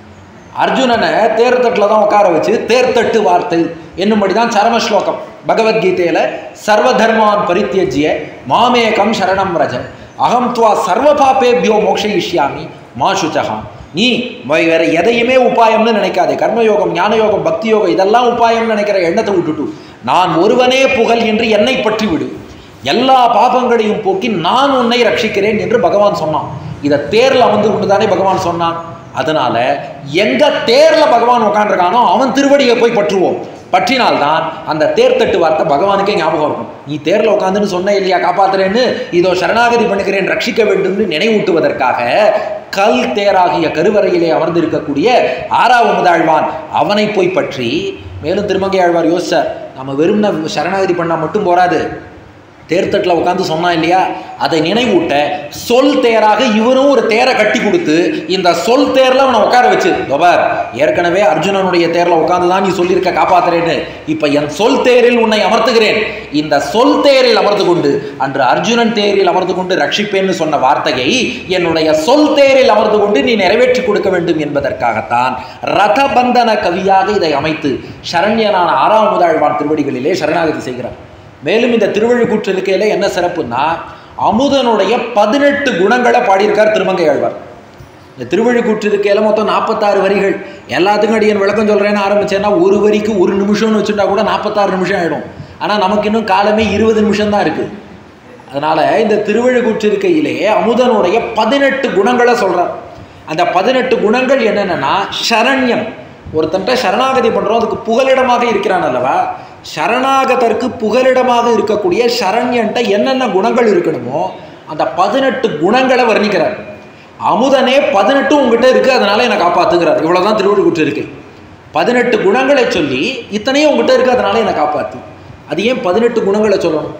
அர்ஜுனனை தேர்தட்டில் தான் உட்கார வச்சு தேர்தட்டு வார்த்தை என்னும்படி தான் சரம ஸ்லோகம் பகவத்கீதையில் சர்வதர்மான் பரித்தியஜ்ய மாமேகம் சரணம் ரஜ அகம் துவா சர்வ பாப்பேபியோ மோக்ஷயிஷ்யாமி மா சுச்சகா நீ வேற எதையுமே உபாயம்னு நினைக்காதே கர்மயோகம் ஞானயோகம் பக்தி யோகம் இதெல்லாம் உபாயம்னு நினைக்கிற எண்ணத்தை விட்டுட்டு நான் ஒருவனே புகழ் என்று என்னை பற்றி விடு எல்லா பாபங்களையும் போக்கி நான் உன்னை ரட்சிக்கிறேன் என்று பகவான் சொன்னான் இதை தேர்ல அமர்ந்து கொண்டு தானே பகவான் சொன்னான் அதனால எங்க தேர்ல பகவான் உட்காந்துருக்கானோ அவன் திருவடியை போய் பற்றுவோம் பற்றினால்தான் அந்த தேர்தட்டு வார்த்தை பகவானுக்கே ஞாபகம் இருக்கும் நீ தேர்ல உட்காந்துன்னு சொன்ன இல்லையா காப்பாத்துறேன்னு இதோ சரணாகதி பண்ணுகிறேன் ரட்சிக்க வேண்டும்னு நினைவூட்டுவதற்காக கல் தேராகிய கருவறையிலே அமர்ந்திருக்கக்கூடிய ஆறாவதாழ்வான் அவனை போய் பற்றி மேலும் திருமங்கை ஆழ்வார் யோசிச்சார் நம்ம வெறும் சரணாகதி பண்ணால் மட்டும் போராது தேர்தட்டில் உட்காந்து சொன்னான் இல்லையா அதை நினைவூட்ட சொல் தேராக இவரும் ஒரு தேரை கட்டி கொடுத்து இந்த சொல் தேரில் அவனை உட்கார வச்சு தொபார் ஏற்கனவே அர்ஜுனனுடைய தேரில் உட்காந்து தான் நீ சொல்லியிருக்க காப்பாத்துறேன்னு இப்போ என் சொல் தேரில் உன்னை அமர்த்துகிறேன் இந்த சொல் தேரில் அமர்ந்து கொண்டு அன்று அர்ஜுனன் தேரில் அமர்ந்து கொண்டு ரட்சிப்பேன்னு சொன்ன வார்த்தையை என்னுடைய சொல் தேரில் அமர்ந்து கொண்டு நீ நிறைவேற்றி கொடுக்க வேண்டும் என்பதற்காகத்தான் ரதபந்தன கவியாக இதை அமைத்து சரண்யனான ஆறாம் முதல்வான் திருவடிகளிலே சரணாகதி செய்கிறார் மேலும் இந்த திருவள்ளுக்கூற்று இருக்கையில் என்ன சிறப்புன்னா அமுதனுடைய பதினெட்டு குணங்களை பாடியிருக்கார் திருமங்கை ஆழ்வார் இந்த திருவள்ளுக்கூற்று இருக்கையில் மொத்தம் நாற்பத்தாறு வரிகள் எல்லாத்துக்கும் அடியன் விளக்கம் சொல்கிறேன்னு ஆரம்பிச்சேன்னா ஒரு வரிக்கு ஒரு நிமிஷம்னு வச்சுட்டா கூட நாற்பத்தாறு நிமிஷம் ஆகிடும் ஆனால் நமக்கு இன்னும் காலமே இருபது நிமிஷம் தான் இருக்குது அதனால் இந்த திருவள்ளுக்கூற்று இருக்கையிலே அமுதனுடைய பதினெட்டு குணங்களை சொல்கிறார் அந்த பதினெட்டு குணங்கள் என்னென்னா சரண்யம் ஒருத்தன்ட்ட சரணாகதி பண்ணுறோம் அதுக்கு புகலிடமாக இருக்கிறான் அல்லவா சரணாகதற்கு புகலிடமாக இருக்கக்கூடிய சரண்யன்ட்ட என்னென்ன குணங்கள் இருக்கணுமோ அந்த பதினெட்டு குணங்களை வர்ணிக்கிறார் அமுதனே பதினெட்டு உங்ககிட்ட இருக்கு அதனால என்னை காப்பாத்துங்கிறார் இவ்வளவுதான் திருவள்ளுக்குற்று இருக்கு பதினெட்டு குணங்களை சொல்லி இத்தனையும் உங்ககிட்ட இருக்கு அதனால என்னை காப்பாத்து அது ஏன் பதினெட்டு குணங்களை சொல்லணும்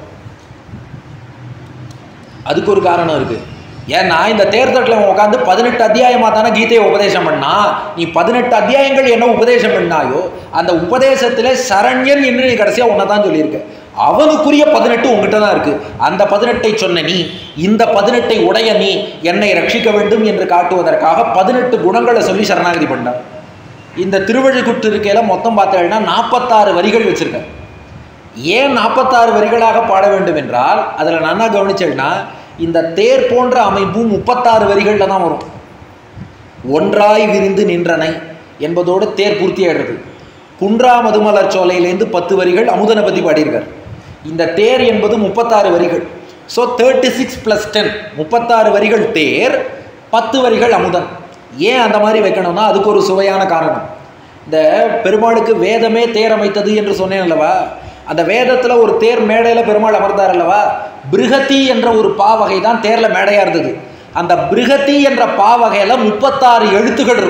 அதுக்கு ஒரு காரணம் இருக்கு ஏன்னா இந்த தேர்தட்டில் உட்காந்து பதினெட்டு அத்தியாயமாக தானே கீதையை உபதேசம் பண்ணா நீ பதினெட்டு அத்தியாயங்கள் என்ன உபதேசம் பண்ணாயோ அந்த உபதேசத்தில் சரண்யன் என்று நீ கடைசியாக உன்னை தான் சொல்லியிருக்க அவனுக்குரிய பதினெட்டு உங்ககிட்ட தான் இருக்கு அந்த பதினெட்டை சொன்ன நீ இந்த பதினெட்டை உடைய நீ என்னை ரட்சிக்க வேண்டும் என்று காட்டுவதற்காக பதினெட்டு குணங்களை சொல்லி சரணாகதி பண்ணார் இந்த திருவள்ளுக்குற்று இருக்கையில் மொத்தம் பார்த்தீங்கன்னா நாற்பத்தாறு வரிகள் வச்சிருக்க ஏன் நாற்பத்தாறு வரிகளாக பாட வேண்டும் என்றால் அதில் நான் என்ன கவனிச்சேன்னா இந்த தேர் போன்ற அமைப்பு முப்பத்தாறு வரிகளில் தான் வரும் ஒன்றாய் விரிந்து நின்றனை என்பதோடு தேர் பூர்த்தியாயிடுறது குன்றா மதுமலர் சோலையிலேருந்து பத்து வரிகள் அமுதனை பற்றி பாடியிருக்கார் இந்த தேர் என்பது முப்பத்தாறு வரிகள் so thirty six plus ten முப்பத்தாறு வரிகள் தேர் பத்து வரிகள் அமுதன் ஏன் அந்த மாதிரி வைக்கணும்னா அதுக்கு ஒரு சுவையான காரணம் இந்த பெருமாளுக்கு வேதமே தேர் அமைத்தது என்று சொன்னேன் அல்லவா அந்த வேதத்தில் ஒரு தேர் மேடையில் பெருமாள் அமர்ந்தார் அல்லவா பிருகதி என்ற ஒரு பாவகை தான் தேரில் மேடையாக இருந்தது அந்த பிருகதி என்ற பாவகையில் முப்பத்தாறு எழுத்துகள் இருக்கும்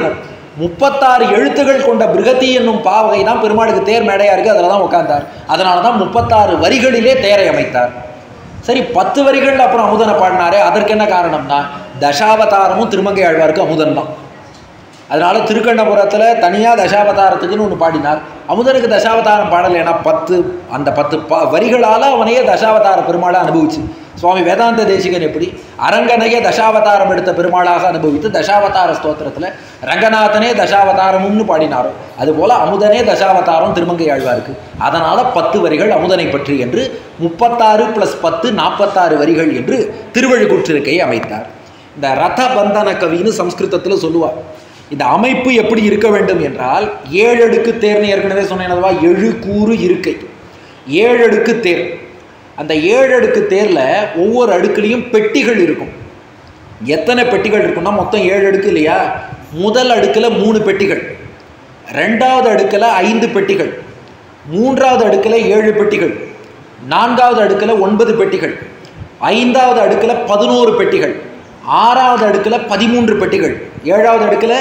முப்பத்தாறு எழுத்துகள் கொண்ட பிருகதி என்னும் பாவகை தான் பெருமாளுக்கு தேர் மேடையா இருக்கு அதில் தான் உட்கார்ந்தார் அதனால தான் முப்பத்தாறு வரிகளிலே தேரை அமைத்தார் சரி பத்து வரிகள் அப்புறம் அமுதனை பாடினாரே அதற்கு என்ன காரணம்னா தசாவதாரமும் திருமங்கை ஆழ்வாருக்கு அமுதன் தான் அதனால திருக்கண்ணபுரத்தில் தனியாக தசாவதாரத்துக்குன்னு ஒன்று பாடினார் அமுதனுக்கு தசாவதாரம் பாடலைன்னா பத்து அந்த பத்து ப வரிகளால் அவனையே தசாவதார பெருமாளை அனுபவிச்சு சுவாமி வேதாந்த தேசிகன் எப்படி அரங்கனையே தசாவதாரம் எடுத்த பெருமாளாக அனுபவித்து தசாவதார ஸ்தோத்திரத்தில் ரங்கநாதனே தசாவதாரமும்னு பாடினாரோ அதுபோல் அமுதனே தசாவதாரம் திருமங்கை ஆழ்வாருக்கு அதனால் பத்து வரிகள் அமுதனை பற்றி என்று முப்பத்தாறு ப்ளஸ் பத்து நாற்பத்தாறு வரிகள் என்று திருவள்ளுக்குற்றிருக்கையை அமைத்தார் இந்த ரத பந்தன கவின்னு சம்ஸ்கிருதத்தில் சொல்லுவார் இந்த அமைப்பு எப்படி இருக்க வேண்டும் என்றால் ஏழடுக்கு தேர்னு ஏற்கனவே சொன்னேனதுவா எழு கூறு இருக்கை ஏழடுக்கு தேர் அந்த ஏழடுக்கு தேரில் ஒவ்வொரு அடுக்குலேயும் பெட்டிகள் இருக்கும் எத்தனை பெட்டிகள் இருக்குன்னா மொத்தம் ஏழு அடுக்கு இல்லையா முதல் அடுக்கில் மூணு பெட்டிகள் ரெண்டாவது அடுக்கில் ஐந்து பெட்டிகள் மூன்றாவது அடுக்கில் ஏழு பெட்டிகள் நான்காவது அடுக்கில் ஒன்பது பெட்டிகள் ஐந்தாவது அடுக்கில் பதினோரு பெட்டிகள் ஆறாவது அடுக்கில் பதிமூன்று பெட்டிகள் ஏழாவது அடுக்கில்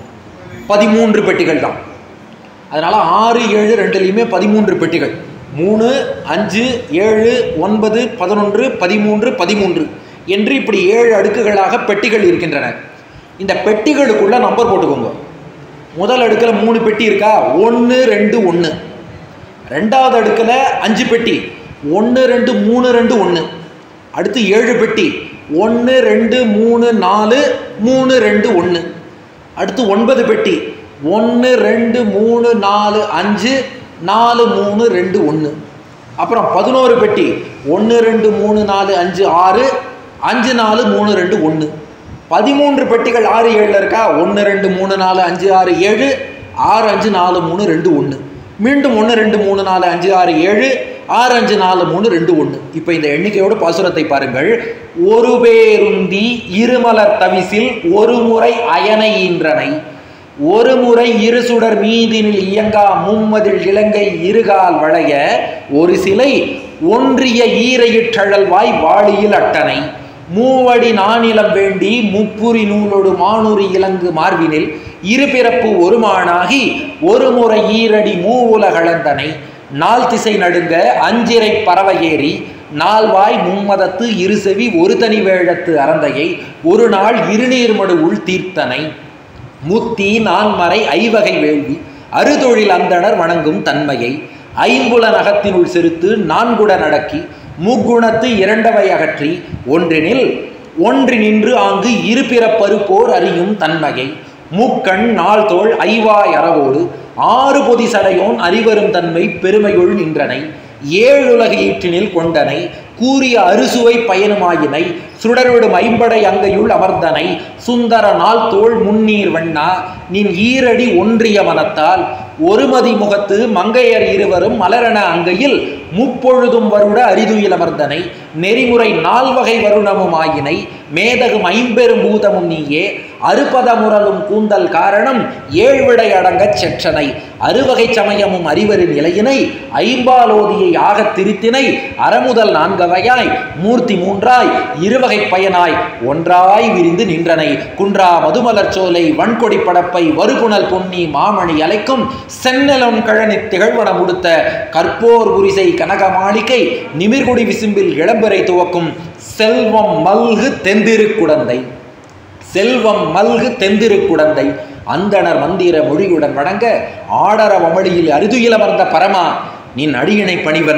பதிமூன்று பெட்டிகள் தான் அதனால் ஆறு ஏழு ரெண்டுலேயுமே பதிமூன்று பெட்டிகள் மூணு அஞ்சு ஏழு ஒன்பது பதினொன்று பதிமூன்று பதிமூன்று என்று இப்படி ஏழு அடுக்குகளாக பெட்டிகள் இருக்கின்றன இந்த பெட்டிகளுக்குள்ள நம்பர் போட்டுக்கோங்க முதல் அடுக்கில் மூணு பெட்டி இருக்கா ஒன்று ரெண்டு ஒன்று ரெண்டாவது அடுக்கில் அஞ்சு பெட்டி ஒன்று ரெண்டு மூணு ரெண்டு ஒன்று அடுத்து ஏழு பெட்டி ஒன்று ரெண்டு மூணு நாலு மூணு ரெண்டு ஒன்று அடுத்து ஒன்பது பெட்டி ஒன்று ரெண்டு மூணு நாலு அஞ்சு நாலு மூணு ரெண்டு ஒன்று அப்புறம் பதினோரு பெட்டி ஒன்று ரெண்டு மூணு நாலு அஞ்சு ஆறு அஞ்சு நாலு மூணு ரெண்டு ஒன்று பதிமூன்று பெட்டிகள் ஆறு ஏழில் இருக்கா ஒன்று ரெண்டு மூணு நாலு அஞ்சு ஆறு ஏழு ஆறு அஞ்சு நாலு மூணு ரெண்டு ஒன்று மீண்டும் ஒன்று ரெண்டு மூணு நாலு அஞ்சு ஆறு ஏழு ஆறு அஞ்சு நாலு மூணு ரெண்டு ஒன்று இப்போ இந்த எண்ணிக்கையோட பாசுரத்தை பாருங்கள் ஒரு பேருந்தி இருமலர் தவிசில் ஒரு முறை அயனை ஈன்றனை ஒரு முறை இரு சுடர் மீதினில் இயங்கா மும்மதில் இலங்கை இருகால் வளைய ஒரு சிலை ஒன்றிய ஈரையிற்றழல் வாய் வாளியில் அட்டனை மூவடி நானிலம் வேண்டி முப்புரி நூலோடு மானூரி இலங்கு மார்பினில் இருபிறப்பு ஒருமானாகி ஒரு முறை ஈரடி மூவுலகளந்தனை நாள் திசை நடுங்க அஞ்சிரை பறவையேறி நால்வாய் மும்மதத்து இருசெவி ஒரு தனி வேழத்து அறந்தையை ஒரு நாள் இருநீர்மடு உள் தீர்த்தனை முத்தி நான்மறை ஐவகை வேள்வி அறுதொழில் அந்தணர் வணங்கும் தன்மையை ஐம்புல நகத்தினுள் செருத்து நான்குட நடக்கி முக்குணத்து இரண்டவை அகற்றி ஒன்றினில் ஒன்றி நின்று ஆங்கு இருபிறப்பருப்போர் அறியும் தன்மையை முக்கண் நாள்தோள் ஐவாய் அறவோடு ஆறு பொதி சடையோன் அறிவரும் தன்மை பெருமையுள் நின்றனை ஏழுலக ஈற்றினில் கொண்டனை கூறிய அறுசுவை பயனுமாயினை சுடரொடும் ஐம்படை அங்கையுள் அமர்ந்தனை சுந்தர நாள் தோள் முன்னீர் வண்ணா நின் ஈரடி ஒன்றிய மனத்தால் ஒருமதி முகத்து மங்கையர் இருவரும் மலரண அங்கையில் முப்பொழுதும் வருட அரிதுயில் அமர்ந்தனை நெறிமுறை நால்வகை வருணமும் ஆயினை மேதகும் ஐம்பெரும் பூதமும் நீயே அறுபத முரலும் கூந்தல் காரணம் ஏழ்விடை அடங்கச் செற்றனை அறுவகை சமயமும் அறிவரின் நிலையினை ஐம்பாலோதியை ஆகத் திருத்தினை அறமுதல் நான்கவையாய் மூர்த்தி மூன்றாய் இருவகை பயனாய் ஒன்றாய் விரிந்து நின்றனை குன்றா மதுமலர் சோலை வன்கொடி படப்பை வருகுணல் பொன்னி மாமணி அலைக்கும் சென்னலம் கழனி திகழ்வன முடுத்த கற்போர் குரிசை கனக மாளிகை நிமிர்குடி விசும்பில் இளம்பெறை துவக்கும் செல்வம் மல்கு தெந்திருக்குடந்தை செல்வம் மல்கு தெந்திருக்குடந்தை அந்தணர் மந்திர மொழியுடன் வணங்க ஆடர வமளியில் அரிதுயிலமர்ந்த பரமா நின் அடியினை பணிவன்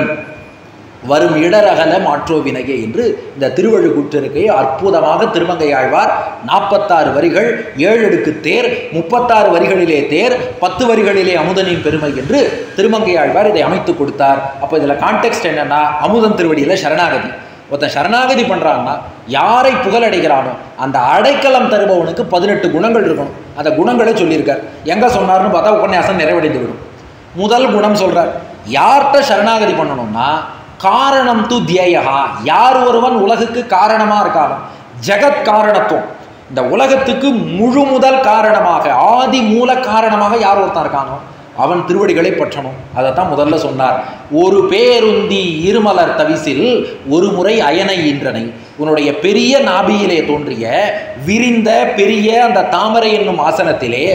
வரும் இடரகல மாற்றோவினையே என்று இந்த திருவள்ளுக்குற்றிருக்கையை அற்புதமாக திருமங்கை ஆழ்வார் நாற்பத்தாறு வரிகள் ஏழடுக்கு தேர் முப்பத்தாறு வரிகளிலே தேர் பத்து வரிகளிலே அமுதனின் பெருமை என்று திருமங்கை ஆழ்வார் இதை அமைத்து கொடுத்தார் அப்போ இதில் கான்டெக்ட் என்னன்னா அமுதன் திருவடியில் சரணாகதி ஒருத்தன் சரணாகதி பண்ணுறான்னா யாரை புகழடைகிறானோ அந்த அடைக்கலம் தருபவனுக்கு பதினெட்டு குணங்கள் இருக்கணும் அந்த குணங்களை சொல்லியிருக்கார் எங்கே சொன்னார்னு பார்த்தா உபன்யாசம் நிறைவடைந்து விடும் முதல் குணம் சொல்றார் யார்கிட்ட சரணாகதி பண்ணணும்னா காரணம் து தியேயா யார் ஒருவன் உலகுக்கு காரணமாக இருக்கானோ ஜெகத் காரணத்துவம் இந்த உலகத்துக்கு முழு முதல் காரணமாக ஆதி மூல காரணமாக யார் ஒருத்தன் இருக்கானோ அவன் திருவடிகளை பற்றணும் அதைத்தான் முதல்ல சொன்னார் ஒரு பேருந்தி இருமலர் தவிசில் ஒரு முறை அயனை ஈன்றனை உன்னுடைய பெரிய நாபியிலே தோன்றிய விரிந்த பெரிய அந்த தாமரை என்னும் ஆசனத்திலே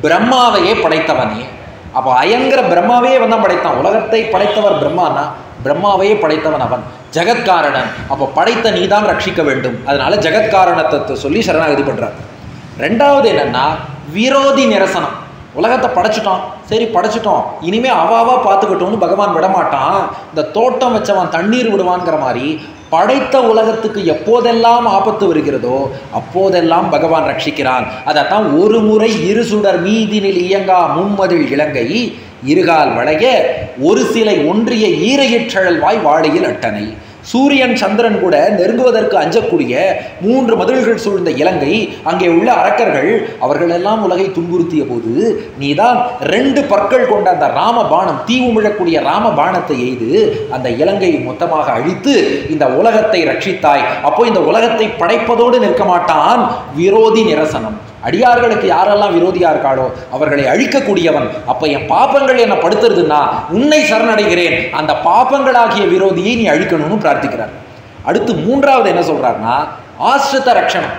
பிரம்மாவையே படைத்தவனே அப்போ அயங்கிற பிரம்மாவே அவன் தான் படைத்தான் உலகத்தை படைத்தவர் பிரம்மானா பிரம்மாவையே படைத்தவன் அவன் ஜெகத்காரணன் அப்போ படைத்த நீதான் ரட்சிக்க வேண்டும் அதனால ஜெகத்காரணத்தை சொல்லி சரணாகதி பண்றார் ரெண்டாவது என்னன்னா விரோதி நிரசனம் உலகத்தை படைச்சிட்டோம் சரி படைச்சிட்டோம் இனிமே அவாவா பார்த்துக்கிட்டோம்னு பகவான் விடமாட்டான் இந்த தோட்டம் வச்சவன் தண்ணீர் விடுவான்ங்கிற மாதிரி படைத்த உலகத்துக்கு எப்போதெல்லாம் ஆபத்து வருகிறதோ அப்போதெல்லாம் பகவான் ரட்சிக்கிறான் அதைத்தான் ஒரு முறை இரு சுடர் மீதினில் இயங்கா மும்மதில் இலங்கை இருகால் வளைய ஒரு சிலை ஒன்றிய ஈரையிற்றழல் வாய் வாழையில் அட்டனை சூரியன் சந்திரன் கூட நெருங்குவதற்கு அஞ்சக்கூடிய மூன்று மதில்கள் சூழ்ந்த இலங்கை அங்கே உள்ள அரக்கர்கள் அவர்கள் எல்லாம் உலகை துன்புறுத்திய போது நீதான் ரெண்டு பற்கள் கொண்ட அந்த ராம பாணம் தீ உமிழக்கூடிய ராம பாணத்தை எய்து அந்த இலங்கையை மொத்தமாக அழித்து இந்த உலகத்தை ரட்சித்தாய் அப்போ இந்த உலகத்தை படைப்பதோடு நிற்க மாட்டான் விரோதி நிரசனம் அடியார்களுக்கு யாரெல்லாம் விரோதியா இருக்காளோ அவர்களை அழிக்கக்கூடியவன் அப்ப என் பாப்பங்கள் என்ன படுத்துறதுன்னா உன்னை சரணடைகிறேன் அந்த பாப்பங்களாகிய விரோதியை நீ அழிக்கணும்னு பிரார்த்திக்கிறார் அடுத்து மூன்றாவது என்ன சொல்றாருன்னா ஆசிரித்த ரட்சணம்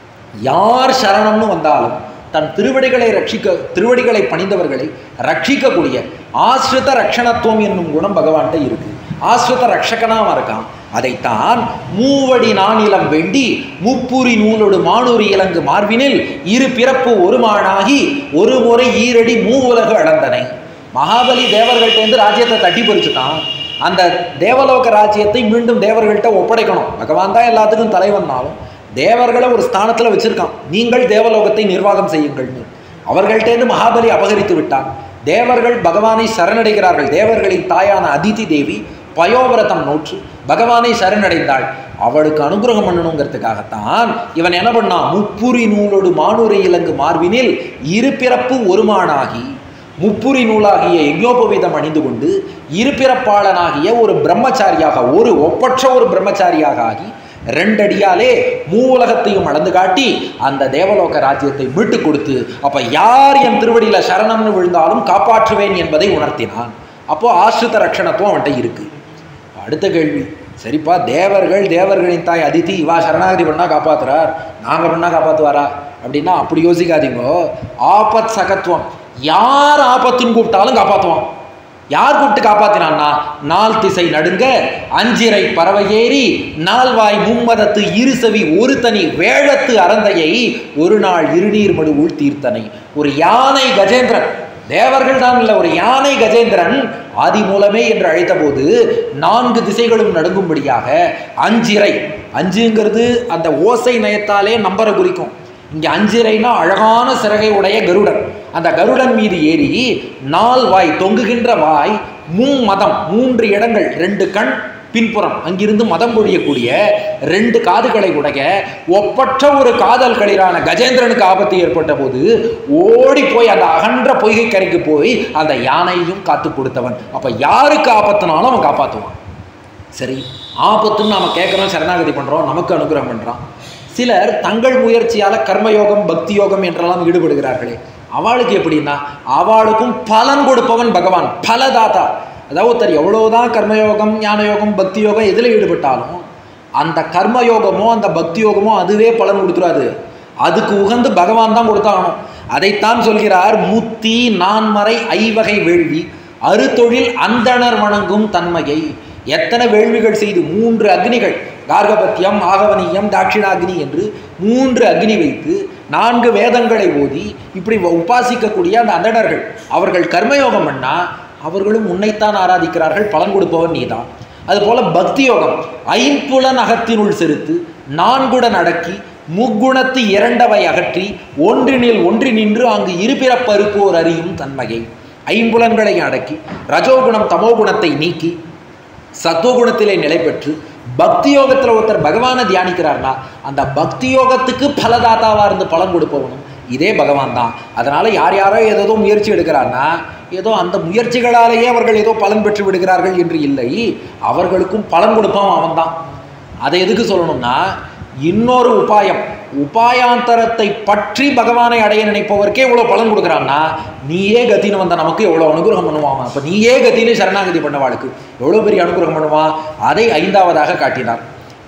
யார் சரணம்னு வந்தாலும் தன் திருவடிகளை ரட்சிக்க திருவடிகளை பணிந்தவர்களை ரட்சிக்கக்கூடிய ஆசிரித ரட்சணத்துவம் என்னும் குணம் பகவான்கிட்ட இருக்கு ஆசிரித ரட்சகனாக இருக்கான் அதைத்தான் மூவடி நானிலம் வேண்டி முப்புரி நூலோடு மானூரி இலங்கு மார்பினில் இரு பிறப்பு ஒரு மானாகி ஒரு முறை ஈரடி மூவுலகு அளந்தனை மகாபலி தேவர்கள்ட்டேருந்து ராஜ்யத்தை தட்டி பறிச்சுட்டான் அந்த தேவலோக ராஜ்யத்தை மீண்டும் தேவர்கள்ட்ட ஒப்படைக்கணும் பகவான் தான் எல்லாத்துக்கும் தலைவன்னாலும் தேவர்களை ஒரு ஸ்தானத்தில் வச்சிருக்கான் நீங்கள் தேவலோகத்தை நிர்வாகம் செய்யுங்கள்னு அவர்கள்ட்டேருந்து மகாபலி அபகரித்து விட்டான் தேவர்கள் பகவானை சரணடைகிறார்கள் தேவர்களின் தாயான அதிதி தேவி பயோவிரதம் நோற்று பகவானை சரணடைந்தாள் அவளுக்கு அனுகிரகம் பண்ணணுங்கிறதுக்காகத்தான் இவன் என்ன பண்ணான் முப்புரி நூலோடு மானுரை இலங்கு மார்பினில் இரு பிறப்பு ஒருமானாகி முப்புரி நூலாகிய யஜ்ஞோபவீதம் அணிந்து கொண்டு இருபிறப்பாளனாகிய ஒரு பிரம்மச்சாரியாக ஒரு ஒப்பற்ற ஒரு பிரம்மச்சாரியாக ஆகி ரெண்டடியாலே மூவுலகத்தையும் அளந்து காட்டி அந்த தேவலோக ராஜ்யத்தை மீட்டு கொடுத்து அப்ப யார் என் திருவடியில சரணம்னு விழுந்தாலும் காப்பாற்றுவேன் என்பதை உணர்த்தினான் அப்போ ஆசிரித ரட்சணத்துவம் அவன்கிட்ட இருக்கு அடுத்த கேள்வி சரிப்பா தேவர்கள் தேவர்களின் தாய் அதிதி இவா சரணாகதி பண்ணா காப்பாத்துறார் நாங்க பண்ணா காப்பாத்துவாரா அப்படின்னா அப்படி யோசிக்காதீங்கோ ஆபத் சகத்துவம் யார் ஆபத்துன்னு கூப்பிட்டாலும் காப்பாற்றுவான் யார் கூப்பிட்டு காப்பாத்தினான்னா நால் திசை நடுங்க அஞ்சிரை பறவை ஏறி நால்வாய் மும்மதத்து இருசவி ஒரு தனி வேழத்து அறந்தையை ஒரு நாள் இருநீர் மடு உள் தீர்த்தனை ஒரு யானை கஜேந்திரன் தேவர்கள் தான் இல்லை ஒரு யானை கஜேந்திரன் ஆதி மூலமே என்று அழைத்தபோது நான்கு திசைகளும் நடுங்கும்படியாக அஞ்சிரை அஞ்சுங்கிறது அந்த ஓசை நயத்தாலே நம்பரை குறிக்கும் இங்கே அஞ்சிரைனா அழகான சிறகை உடைய கருடன் அந்த கருடன் மீது ஏறி நால் வாய் தொங்குகின்ற வாய் மும் மதம் மூன்று இடங்கள் ரெண்டு கண் பின்புறம் அங்கிருந்து மதம் பொழியக்கூடிய ரெண்டு காதுகளை உடைய ஒப்பற்ற ஒரு காதல் களிரான கஜேந்திரனுக்கு ஆபத்து ஏற்பட்ட போது ஓடி போய் அந்த அகன்ற பொய்கை கரைக்கு போய் அந்த யானையும் காத்து கொடுத்தவன் அப்ப யாருக்கு ஆபத்துனாலும் அவன் காப்பாற்றுவான் சரி ஆபத்துன்னு நாம கேட்குறோம் சரணாகதி பண்றோம் நமக்கு அனுகிரகம் பண்றான் சிலர் தங்கள் முயற்சியால கர்மயோகம் பக்தி யோகம் என்றெல்லாம் ஈடுபடுகிறார்களே அவளுக்கு எப்படின்னா அவளுக்கும் பலன் கொடுப்பவன் பகவான் பலதாத்தா அதாவது ஒருத்தர் எவ்வளவுதான் கர்மயோகம் ஞான யோகம் பக்தி யோகம் எதில் ஈடுபட்டாலும் அந்த கர்மயோகமோ அந்த பக்தி யோகமோ அதுவே பலன் கொடுத்துறாது அதுக்கு உகந்து பகவான் தான் கொடுத்தாகணும் அதைத்தான் சொல்கிறார் முத்தி நான்மறை ஐவகை வேள்வி அறுதொழில் அந்தணர் வணங்கும் தன்மையை எத்தனை வேள்விகள் செய்து மூன்று அக்னிகள் கார்கபத்தியம் ஆகவனியம் தாட்சிணாக்னி என்று மூன்று அக்னி வைத்து நான்கு வேதங்களை ஓதி இப்படி உபாசிக்கக்கூடிய அந்த அந்தணர்கள் அவர்கள் கர்மயோகம் பண்ணா அவர்களும் உன்னைத்தான் ஆராதிக்கிறார்கள் பலன் கொடுப்பவன் நீதான் அதுபோல பக்தி யோகம் ஐம்புலன் அகத்தினுள் செலுத்து நான்குடன் அடக்கி முக்குணத்து இரண்டவை அகற்றி ஒன்றினில் ஒன்றி நின்று அங்கு இருபிறப்பருப்போர் அறியும் தன்மையை ஐம்புலன்களை அடக்கி ரஜோகுணம் தமோகுணத்தை நீக்கி சத்துவகுணத்திலே நிலை பெற்று பக்தி யோகத்தில் ஒருத்தர் பகவானை தியானிக்கிறார்னா அந்த பக்தி யோகத்துக்கு பலதாத்தாவா இருந்து பலன் கொடுப்பவனும் இதே பகவான் தான் அதனால யார் யாரோ ஏதோ முயற்சி எடுக்கிறான்னா ஏதோ அந்த முயற்சிகளாலேயே அவர்கள் ஏதோ பலன் பெற்று விடுகிறார்கள் என்று இல்லை அவர்களுக்கும் பலன் கொடுப்பவன் அவன்தான் அதை எதுக்கு சொல்லணும்னா இன்னொரு உபாயம் உபாயாந்தரத்தை பற்றி பகவானை அடைய நினைப்பவருக்கே இவ்வளோ பலன் கொடுக்குறான்னா நீயே கத்தின்னு வந்த நமக்கு எவ்வளோ அனுகிரகம் பண்ணுவான் அப்போ நீயே கத்தின்னு சரணாகதி பண்ணவாளுக்கு எவ்வளோ பெரிய அனுகிரகம் பண்ணுவான் அதை ஐந்தாவதாக காட்டினார்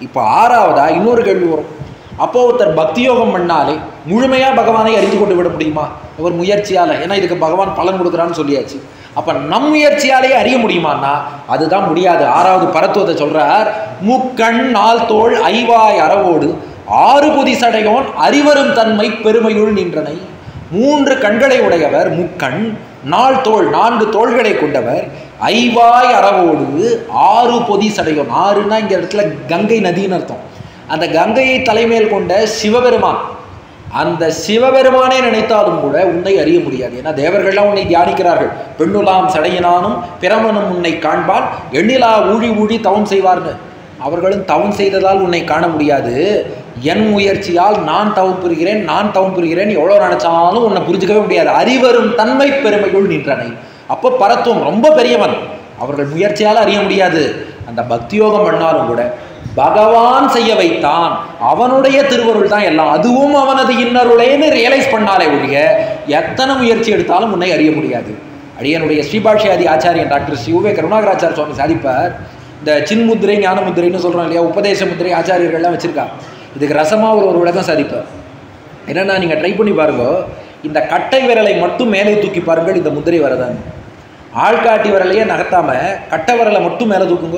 இப்போ ஆறாவதா இன்னொரு கேள்வி வரும் அப்போ ஒருத்தர் பக்தி யோகம் பண்ணாலே முழுமையாக பகவானை அறிந்து கொண்டு விட முடியுமா ஒரு முயற்சியால் ஏன்னா இதுக்கு பகவான் பலன் கொடுக்குறான்னு சொல்லியாச்சு அப்போ நம் முயற்சியாலே அறிய முடியுமான்னா அதுதான் முடியாது ஆறாவது பரத்துவத்தை சொல்றார் முக்கண் நாள் தோள் ஐவாய் அறவோடு ஆறு புதி சடையோன் அறிவரும் தன்மை பெருமையுள் நின்றனை மூன்று கண்களை உடையவர் முக்கண் நாள் தோள் நான்கு தோள்களை கொண்டவர் ஐவாய் அறவோடு ஆறு பொதி சடையோன் ஆறுனா இங்க இடத்துல கங்கை நதின்னு அர்த்தம் அந்த கங்கையை தலைமையில் கொண்ட சிவபெருமான் அந்த சிவபெருமானே நினைத்தாலும் கூட உன்னை அறிய முடியாது ஏன்னா தேவர்கள்லாம் உன்னை தியானிக்கிறார்கள் பெண்ணுலாம் சடையினானும் பிரமனும் உன்னை காண்பான் எண்ணிலா ஊழி ஊழி தவம் செய்வார்னு அவர்களும் தவம் செய்ததால் உன்னை காண முடியாது என் முயற்சியால் நான் தவம் புரிகிறேன் நான் தவம் புரிகிறேன் எவ்வளோ நினைச்சாலும் உன்னை புரிஞ்சுக்கவே முடியாது அறிவரும் தன்மை பெருமையுள் நின்றனை அப்போ பரத்துவம் ரொம்ப பெரியவன் அவர்கள் முயற்சியால் அறிய முடியாது அந்த பக்தியோகம் பண்ணாலும் கூட பகவான் செய்ய வைத்தான் அவனுடைய திருவருள் தான் எல்லாம் அதுவும் அவனது இன்னருளேன்னு ரியலைஸ் பண்ணாலே ஒழிய எத்தனை முயற்சி எடுத்தாலும் உன்னை அறிய முடியாது அடியனுடைய ஸ்ரீபாஷ்யாதி ஆச்சாரியன் டாக்டர் சிவவே கருணாகராச்சார சுவாமி சாதிப்பார் இந்த சின்முத்திரை ஞான முத்திரைன்னு சொல்கிறோம் இல்லையா உபதேச முத்திரை ஆச்சாரியர்கள்லாம் வச்சிருக்கா இதுக்கு ரசமாக ஒரு ஒரு விளக்கம் சாதிப்பார் என்னன்னா நீங்கள் ட்ரை பண்ணி பாருங்க இந்த கட்டை விரலை மட்டும் மேலே தூக்கி பாருங்கள் இந்த முத்திரை வரதான் ஆள்காட்டி விரலையே நகர்த்தாம கட்டை விரலை மட்டும் மேலே தூக்குங்க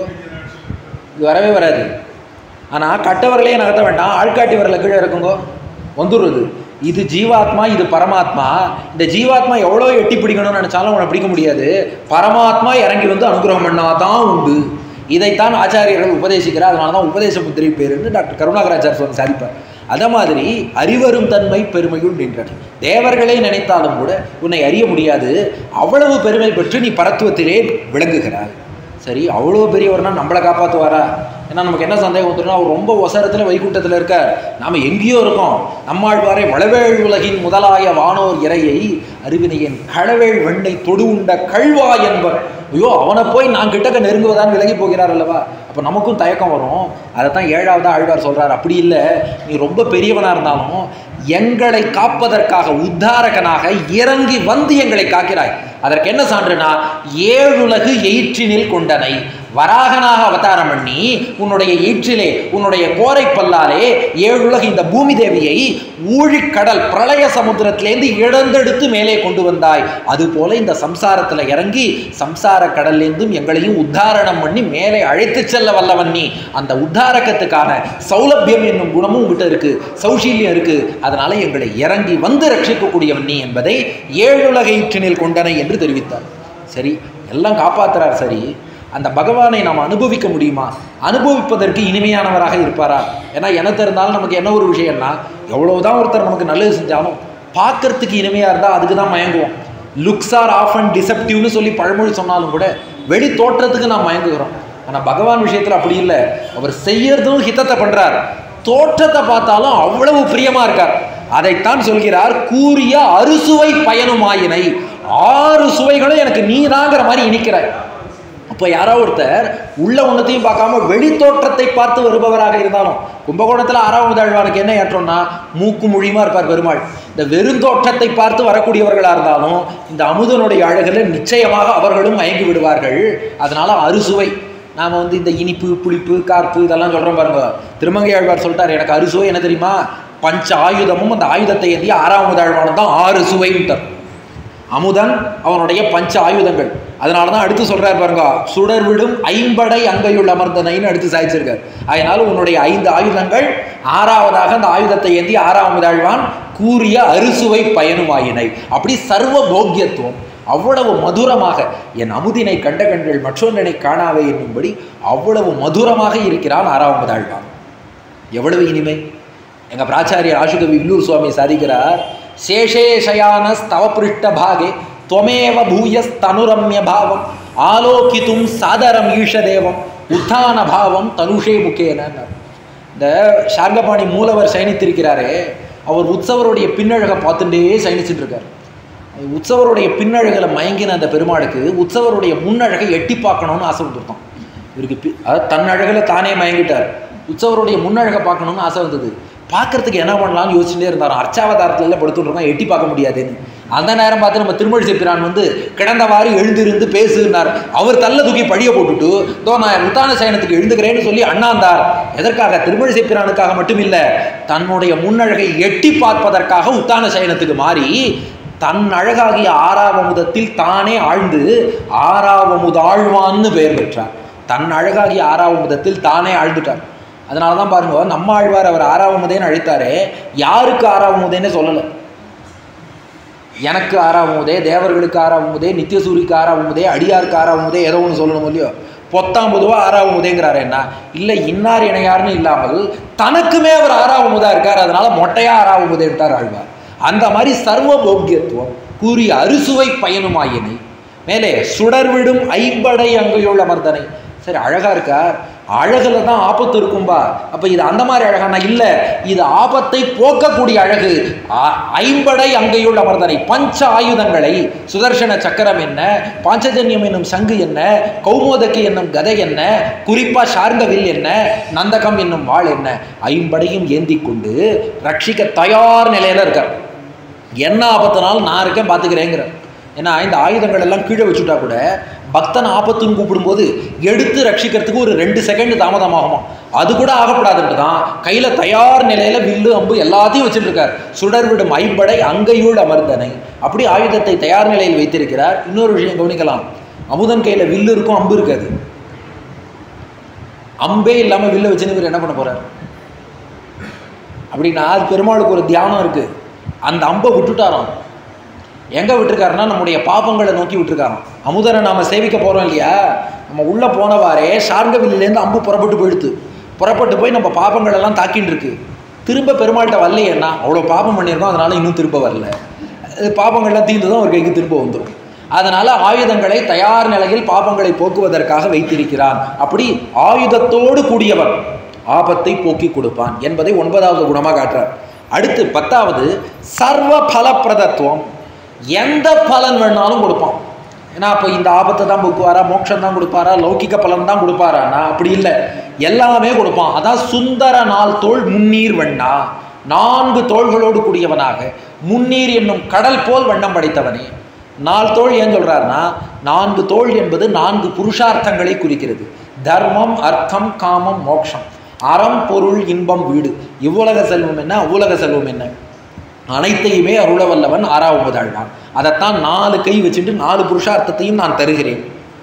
இது வரவே வராது ஆனால் கட்டை விரலையே நகர்த்த வேண்டாம் ஆள்காட்டி விரலை கீழே இருக்குங்க வந்துடுறது இது ஜீவாத்மா இது பரமாத்மா இந்த ஜீவாத்மா எவ்வளோ எட்டி பிடிக்கணும்னு நினச்சாலும் அவனை பிடிக்க முடியாது பரமாத்மா இறங்கி வந்து அனுகிரகம் பண்ணாதான் உண்டு இதைத்தான் ஆச்சாரியர்கள் உபதேசிக்கிறார் அதனால தான் உபதேச முத்திரை பேருன்னு டாக்டர் கருணாகராச்சார் சுவாமி சாதிப்பார் அதே மாதிரி அறிவரும் தன்மை பெருமையுள் நின்றன தேவர்களே நினைத்தாலும் கூட உன்னை அறிய முடியாது அவ்வளவு பெருமை பெற்று நீ பரத்துவத்திலே விளங்குகிறாய் சரி அவ்வளோ பெரியவர்னா நம்மளை காப்பாற்றுவாரா ஏன்னா நமக்கு என்ன சந்தேகம் வந்துருன்னா அவர் ரொம்ப ஒசரத்தில் வைகுண்டத்தில் இருக்கார் நாம் எங்கேயோ இருக்கோம் நம்மாழ்வாரை வளவேள் உலகின் முதலாய வானோர் இறையை அறிவினையன் களவேள் வெண்ணை தொடு உண்ட கழ்வா என்பர் ஐயோ அவனை போய் நான் கிட்டக்க நெருங்குவதான் விலகி போகிறார் அல்லவா அப்போ நமக்கும் தயக்கம் வரும் அதை தான் ஏழாவதா ஆழ்வார் சொல்கிறார் அப்படி இல்லை நீ ரொம்ப பெரியவனாக இருந்தாலும் எங்களை காப்பதற்காக உத்தாரகனாக இறங்கி வந்து எங்களை காக்கிறாய் அதற்கு என்ன சான்றுனா ஏழுலகு எயிற்றினில் கொண்டனை வராகனாக அவதாரம் பண்ணி உன்னுடைய ஈற்றிலே உன்னுடைய கோரை பல்லாலே ஏழுலகு இந்த பூமி தேவியை ஊழிக்கடல் பிரளய சமுத்திரத்திலேருந்து இழந்தெடுத்து மேலே கொண்டு வந்தாய் அதுபோல இந்த சம்சாரத்தில் இறங்கி சம்சார கடல்லேருந்தும் எங்களையும் உத்தாரணம் பண்ணி மேலே அழைத்து செல்ல வல்லவன் நீ அந்த உத்தாரகத்துக்கான சௌலபியம் என்னும் குணமும் உங்ககிட்ட இருக்கு சௌஷீல்யம் இருக்கு அதனால எங்களை இறங்கி வந்து ரட்சிக்கக்கூடியவன் நீ என்பதை ஏழுலக ஈற்றினில் கொண்டனை என்று தெரிவித்தார் சரி எல்லாம் காப்பாத்துறார் சரி அந்த பகவானை நாம் அனுபவிக்க முடியுமா அனுபவிப்பதற்கு இனிமையானவராக இருப்பாரா ஏன்னா எனக்கு இருந்தாலும் நமக்கு என்ன ஒரு விஷயம்னா எவ்வளவுதான் ஒருத்தர் நமக்கு நல்லது செஞ்சாலும் பார்க்கறதுக்கு இனிமையாக இருந்தால் அதுக்கு தான் மயங்குவோம் லுக்ஸ் ஆர் ஆஃப் அண்ட் டிசெப்டிவ்னு சொல்லி பழமொழி சொன்னாலும் கூட வெளி தோற்றத்துக்கு நாம் மயங்குகிறோம் ஆனால் பகவான் விஷயத்தில் அப்படி இல்லை அவர் செய்யறதும் ஹிதத்தை பண்ணுறார் தோற்றத்தை பார்த்தாலும் அவ்வளவு பிரியமாக இருக்கார் அதைத்தான் சொல்கிறார் கூறிய அறுசுவை பயனுமாயினை ஆறு சுவைகளும் எனக்கு நீதாங்கிற மாதிரி இனிக்கிறாய் அப்போ யாரோ ஒருத்தர் உள்ள ஒன்றத்தையும் பார்க்காம வெளி தோற்றத்தை பார்த்து வருபவராக இருந்தாலும் கும்பகோணத்தில் ஆறாவது ஆழ்வானுக்கு என்ன ஏற்றம்னா மூக்கு மொழியுமா இருப்பார் பெருமாள் இந்த வெறுந்தோற்றத்தை பார்த்து வரக்கூடியவர்களாக இருந்தாலும் இந்த அமுதனுடைய அழகில் நிச்சயமாக அவர்களும் மயங்கி விடுவார்கள் அதனால அறுசுவை நாம் வந்து இந்த இனிப்பு புளிப்பு கார்ப்பு இதெல்லாம் சொல்கிறோம் பாருங்க திருமங்கை ஆழ்வார் சொல்லிட்டார் எனக்கு அறுசுவை என்ன தெரியுமா பஞ்ச ஆயுதமும் அந்த ஆயுதத்தை ஏந்தி ஆறாவது ஆழ்வானம் தான் ஆறு சுவைன்ட்டார் அமுதன் அவனுடைய பஞ்ச ஆயுதங்கள் அதனால தான் அடுத்து சொல்றார் பாருங்க சுடர் விடும் ஐம்படை அங்கையுள் அமர்ந்தனைன்னு அடுத்து சாய்ச்சிருக்கார் அதனால உன்னுடைய ஐந்து ஆயுதங்கள் ஆறாவதாக அந்த ஆயுதத்தை ஏந்தி ஆறாவது ஆழ்வான் கூறிய அறுசுவை பயனுமாயினை அப்படி சர்வ போக்கியத்துவம் அவ்வளவு மதுரமாக என் அமுதினை கண்ட கண்கள் மற்றொன்றனை காணாவே என்னும்படி அவ்வளவு மதுரமாக இருக்கிறான் ஆறாவது ஆழ்வான் எவ்வளவு இனிமை எங்க பிராச்சாரியர் ஆசுகவி வில்லூர் சுவாமி சாதிக்கிறார் சேஷேஷயான ஸ்தவ பிருஷ்ட பாகே துவமேவ பூயஸ்தனுரம்ய பாவம் ஆலோகித்தும் சாதரம் ஈஷதேவம் உத்தான பாவம் தனுஷே முக்கேன இந்த சார்கபாணி மூலவர் சயனித்திருக்கிறாரே அவர் உற்சவருடைய பின்னழகை பார்த்துட்டே சயனிச்சுட்டு இருக்கார் உற்சவருடைய பின்னழகில் மயங்கின அந்த பெருமாளுக்கு உற்சவருடைய முன்னழகை எட்டி பார்க்கணும்னு ஆசை வந்துருத்தோம் இவருக்கு பி- அதாவது தன் அழகில் தானே மயங்கிட்டார் உற்சவருடைய முன்னழகை பார்க்கணும்னு ஆசை வந்தது பார்க்கறதுக்கு என்ன பண்ணலாம்னு யோசிச்சுட்டே இருந்தாராம் அர்ச்சாவதாரத்துல எல்லாம் படுத்துட்டு இருக்கோம் எட்டி பார்க்க முடியாதுன்னு அந்த நேரம் பார்த்து நம்ம திருமழி பிரான் வந்து கிடந்தவாறு எழுந்திருந்து பேசுனார் அவர் தள்ள தூக்கி பழிய போட்டுட்டு தோ நான் உத்தான சயனத்துக்கு எழுந்துக்கிறேன்னு சொல்லி அண்ணாந்தார் எதற்காக திருமழி பிரானுக்காக மட்டுமில்ல தன்னுடைய முன்னழகை எட்டி பார்ப்பதற்காக உத்தான சயனத்துக்கு மாறி தன் அழகாகிய ஆறாவமுதத்தில் தானே ஆழ்ந்து ஆறாவமுதாழ்வான்னு பெயர் பெற்றார் தன் அழகாகிய ஆறாவமுதத்தில் தானே ஆழ்ந்துட்டார் அதனால தான் பாருங்க நம்ம ஆழ்வார் அவர் ஆறாவமுதேன்னு அழைத்தாரே யாருக்கு ஆறாவமுதேன்னு சொல்லலை எனக்கு ஆறாவமுதே தேவர்களுக்கு ஆறாவமுதே நித்தியசூரிக்கு ஆறாவமுதே அடியாருக்கு ஆறாவமுதே ஏதோ ஒன்று சொல்லணும் இல்லையோ பொத்தாம் பொதுவாக ஆறாவமுதேங்கிறாரு என்ன இல்லை இன்னார் இணையார்னு இல்லாமல் தனக்குமே அவர் ஆறாவமுதா இருக்கார் அதனால மொட்டையா ஆறாவமுதேன்ட்டார் ஆழ்வார் அந்த மாதிரி சர்வ போக்கியத்துவம் கூறிய அறுசுவை பயனுமாயினை மேலே சுடர்விடும் ஐம்படை அங்கையுள்ள மர்தனை சரி அழகா இருக்கார் அழகுல தான் ஆபத்து இருக்கும்பா அப்ப இது அந்த மாதிரி அழகானா இல்ல இது ஆபத்தை போக்கக்கூடிய அழகு ஆ- ஐம்படை அங்கையுள்ள மர்தனை பஞ்ச ஆயுதங்களை சுதர்சன சக்கரம் என்ன பாஞ்சஜன்யம் என்னும் சங்கு என்ன கௌமோதக்கு என்னும் கதை என்ன குறிப்பா சார்ந்தவில் என்ன நந்தகம் என்னும் வாள் என்ன ஐம்படையும் ஏந்தி கொண்டு ரட்சிக்க தயார் நிலையில இருக்கார் என்ன ஆபத்தினாலும் நான் இருக்கேன் பார்த்துக்கிறேங்கிற ஏன்னா இந்த ஆயுதங்கள் எல்லாம் கீழே வச்சுட்டா கூட பக்தன் ஆபத்துன்னு கூப்பிடும்போது எடுத்து ரட்சிக்கிறதுக்கு ஒரு ரெண்டு செகண்ட் தாமதமாகுமா அது கூட ஆகப்படாதுன்ட்டு தான் கையில் தயார் நிலையில வில்லு அம்பு எல்லாத்தையும் வச்சுட்டு இருக்கார் சுடர் விடும் ஐம்படை அங்கையுள் அமர்ந்தனை அப்படி ஆயுதத்தை தயார் நிலையில் வைத்திருக்கிறார் இன்னொரு விஷயம் கவனிக்கலாம் அமுதன் கையில் வில்லு இருக்கும் அம்பு இருக்காது அம்பே இல்லாமல் வில்ல வச்சுன்னு இவர் என்ன பண்ண போறார் அப்படின்னா அது பெருமாளுக்கு ஒரு தியானம் இருக்கு அந்த அம்பை விட்டுட்டாராம் எங்க விட்டுருக்காருன்னா நம்முடைய பாபங்களை நோக்கி விட்டுருக்காராம் அமுதரை நாம சேவிக்க போறோம் இல்லையா நம்ம உள்ள போனவாறே சார்கவில்லேருந்து அம்பு புறப்பட்டு போயிடுது புறப்பட்டு போய் நம்ம பாபங்கள் எல்லாம் தாக்கின்னு இருக்கு திரும்ப பெருமாள்கிட்ட வரலையேன்னா அவ்வளோ பாபம் பண்ணியிருக்கோம் அதனால இன்னும் திரும்ப வரல அது பாபங்கள்லாம் தீர்ந்ததும் அவர் கைக்கு திரும்ப வந்துடும் அதனால ஆயுதங்களை தயார் நிலையில் பாபங்களை போக்குவதற்காக வைத்திருக்கிறான் அப்படி ஆயுதத்தோடு கூடியவன் ஆபத்தை போக்கி கொடுப்பான் என்பதை ஒன்பதாவது குணமாக காட்டுறார் அடுத்து பத்தாவது சர்வ பலப்பிரதத்துவம் எந்த பலன் வேணாலும் கொடுப்பான் ஏன்னா அப்போ இந்த ஆபத்தை தான் போக்குவாரா மோட்சம் தான் கொடுப்பாரா லௌகிக பலன் தான் கொடுப்பாரானா அப்படி இல்லை எல்லாமே கொடுப்பான் அதான் சுந்தர நாள் தோள் முன்னீர் வண்ணா நான்கு தோள்களோடு கூடியவனாக முன்னீர் என்னும் கடல் போல் வண்ணம் படைத்தவனே நாலு தோள் ஏன் சொல்றாருன்னா நான்கு தோள் என்பது நான்கு புருஷார்த்தங்களை குறிக்கிறது தர்மம் அர்த்தம் காமம் மோட்சம் அறம் பொருள் இன்பம் வீடு இவ்வுலக செல்வம் என்ன அவ்வுலக செல்வம் என்ன அனைத்தையுமே அருள வல்லவன் ஆறாவது ஆழ்வான் அதைத்தான் நாலு கை வச்சுட்டு நாலு புருஷார்த்தத்தையும் நான் தருகிறேன்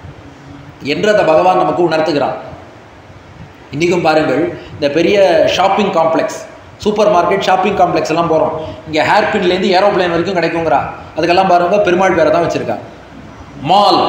என்று அந்த பகவான் நமக்கு உணர்த்துகிறான் இன்றைக்கும் பாருங்கள் இந்த பெரிய shopping complex supermarket shopping complex எல்லாம் போகிறோம் இங்கே ஹேர்பின்லேருந்து ஏரோப்ளேன் வரைக்கும் கிடைக்குங்கிறா அதுக்கெல்லாம் பாருங்க பெருமாள் பேரை தான் வச்சுருக்கா மால்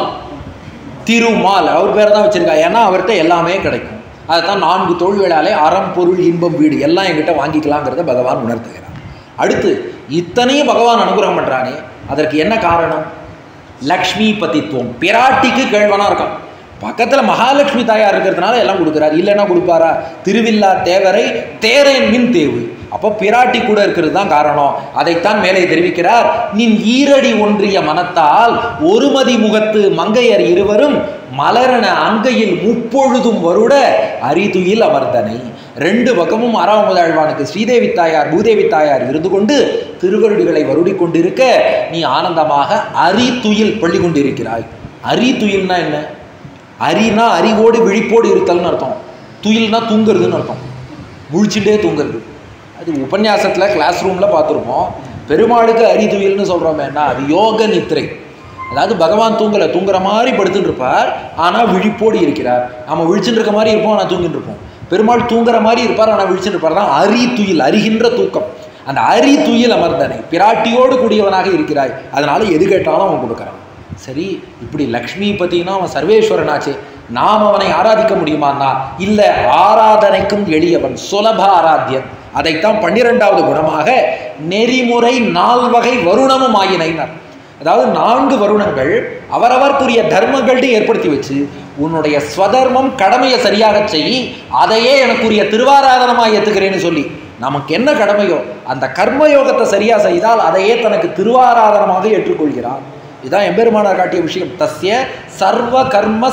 திரு மால் அவர் பேரை தான் வச்சுருக்கா ஏன்னா அவர்கிட்ட எல்லாமே கிடைக்கும் அதைத்தான் நான்கு தொழில்களாலே அறம் பொருள் இன்பம் வீடு எல்லாம் என்கிட்ட வாங்கிக்கலாங்கிறத பகவான் உணர்த்துகிறார் அடுத்து இத்தனையும் பகவான் அனுகிரகம் பண்ணுறானே அதற்கு என்ன காரணம் லக்ஷ்மி பதித்துவம் பிராட்டிக்கு கேழ்வனா இருக்கான் பக்கத்தில் மகாலட்சுமி தாயார் இருக்கிறதுனால எல்லாம் கொடுக்குறார் இல்லைன்னா கொடுப்பாரா திருவில்லா தேவரை தேரேன் மின் தேவு அப்போ பிராட்டி கூட இருக்கிறது தான் காரணம் அதைத்தான் மேலே தெரிவிக்கிறார் நின் ஈரடி ஒன்றிய மனத்தால் ஒருமதி முகத்து மங்கையர் இருவரும் மலரன அங்கையில் முப்பொழுதும் வருட அரிதுயில் அமர்ந்தனை ரெண்டு பக்கமும் ஆறாவதாழ்வானுக்கு ஸ்ரீதேவி தாயார் பூதேவி தாயார் இருந்து கொண்டு திருவருடிகளை வருடி கொண்டிருக்க நீ ஆனந்தமாக அரிதுயில் பள்ளி கொண்டிருக்கிறாய் அரிதுயில்னா என்ன அரினா அறிவோடு விழிப்போடு இருத்தல்னு அர்த்தம் துயில்னா தூங்குறதுன்னு அர்த்தம் முழிச்சுட்டே தூங்குறது அது உபன்யாசத்தில் கிளாஸ் ரூமில் பார்த்துருப்போம் பெருமாளுக்கு அரிதுயில்னு சொல்கிறோமேன்னா அது யோக நித்திரை அதாவது பகவான் தூங்கலை தூங்குற மாதிரி படுத்துட்டு இருப்பார் ஆனால் விழிப்போடு இருக்கிறார் நம்ம விழிச்சுட்டு இருக்க மாதிரி இருப்போம் ஆனால் தூங்கிட்டு இருப்போம் பெருமாள் தூங்குற மாதிரி இருப்பார் ஆனால் விழிச்சுட்டு இருப்பார் தான் அரி துயில் அறிகின்ற தூக்கம் அந்த அரி துயில் அமர்ந்தனை பிராட்டியோடு கூடியவனாக இருக்கிறாய் அதனால எது கேட்டாலும் அவன் கொடுக்குறான் சரி இப்படி லக்ஷ்மி பத்தினா அவன் சர்வேஸ்வரனாச்சே நாம் அவனை ஆராதிக்க முடியுமான்னா இல்லை ஆராதனைக்கும் எளியவன் சுலப ஆராத்தியன் அதைத்தான் பன்னிரெண்டாவது குணமாக நெறிமுறை நால்வகை வருணமும் ஆயினைனார் அதாவது நான்கு வருணங்கள் அவரவர்க்குரிய தர்மங்கள்ட்டு ஏற்படுத்தி வச்சு உன்னுடைய ஸ்வதர்மம் கடமையை சரியாக செய் அதையே எனக்குரிய திருவாராதனமாக ஏற்றுக்கிறேன்னு சொல்லி நமக்கு என்ன கடமையோ அந்த கர்மயோகத்தை சரியா செய்தால் அதையே தனக்கு திருவாராதனமாக ஏற்றுக்கொள்கிறான் இதுதான் எம்பெருமானார் காட்டிய விஷயம் தஸ்ய சர்வ கர்ம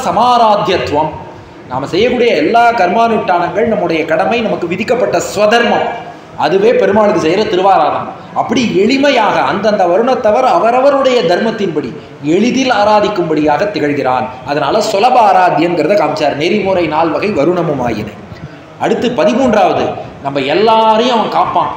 சமாராத்தியத்துவம் நாம் செய்யக்கூடிய எல்லா கர்மானுஷ்டானங்கள் நம்முடைய கடமை நமக்கு விதிக்கப்பட்ட ஸ்வதர்மம் அதுவே பெருமாளுக்கு செய்கிற திருவாராதனம் அப்படி எளிமையாக அந்தந்த வருணத்தவர் அவரவருடைய தர்மத்தின்படி எளிதில் ஆராதிக்கும்படியாக திகழ்கிறான் அதனால சுலப ஆராத்தியங்கிறத காமிச்சார் நெறிமுறை நால் வகை வருணமும் ஆயின அடுத்து பதிமூன்றாவது நம்ம எல்லாரையும் அவன் காப்பான்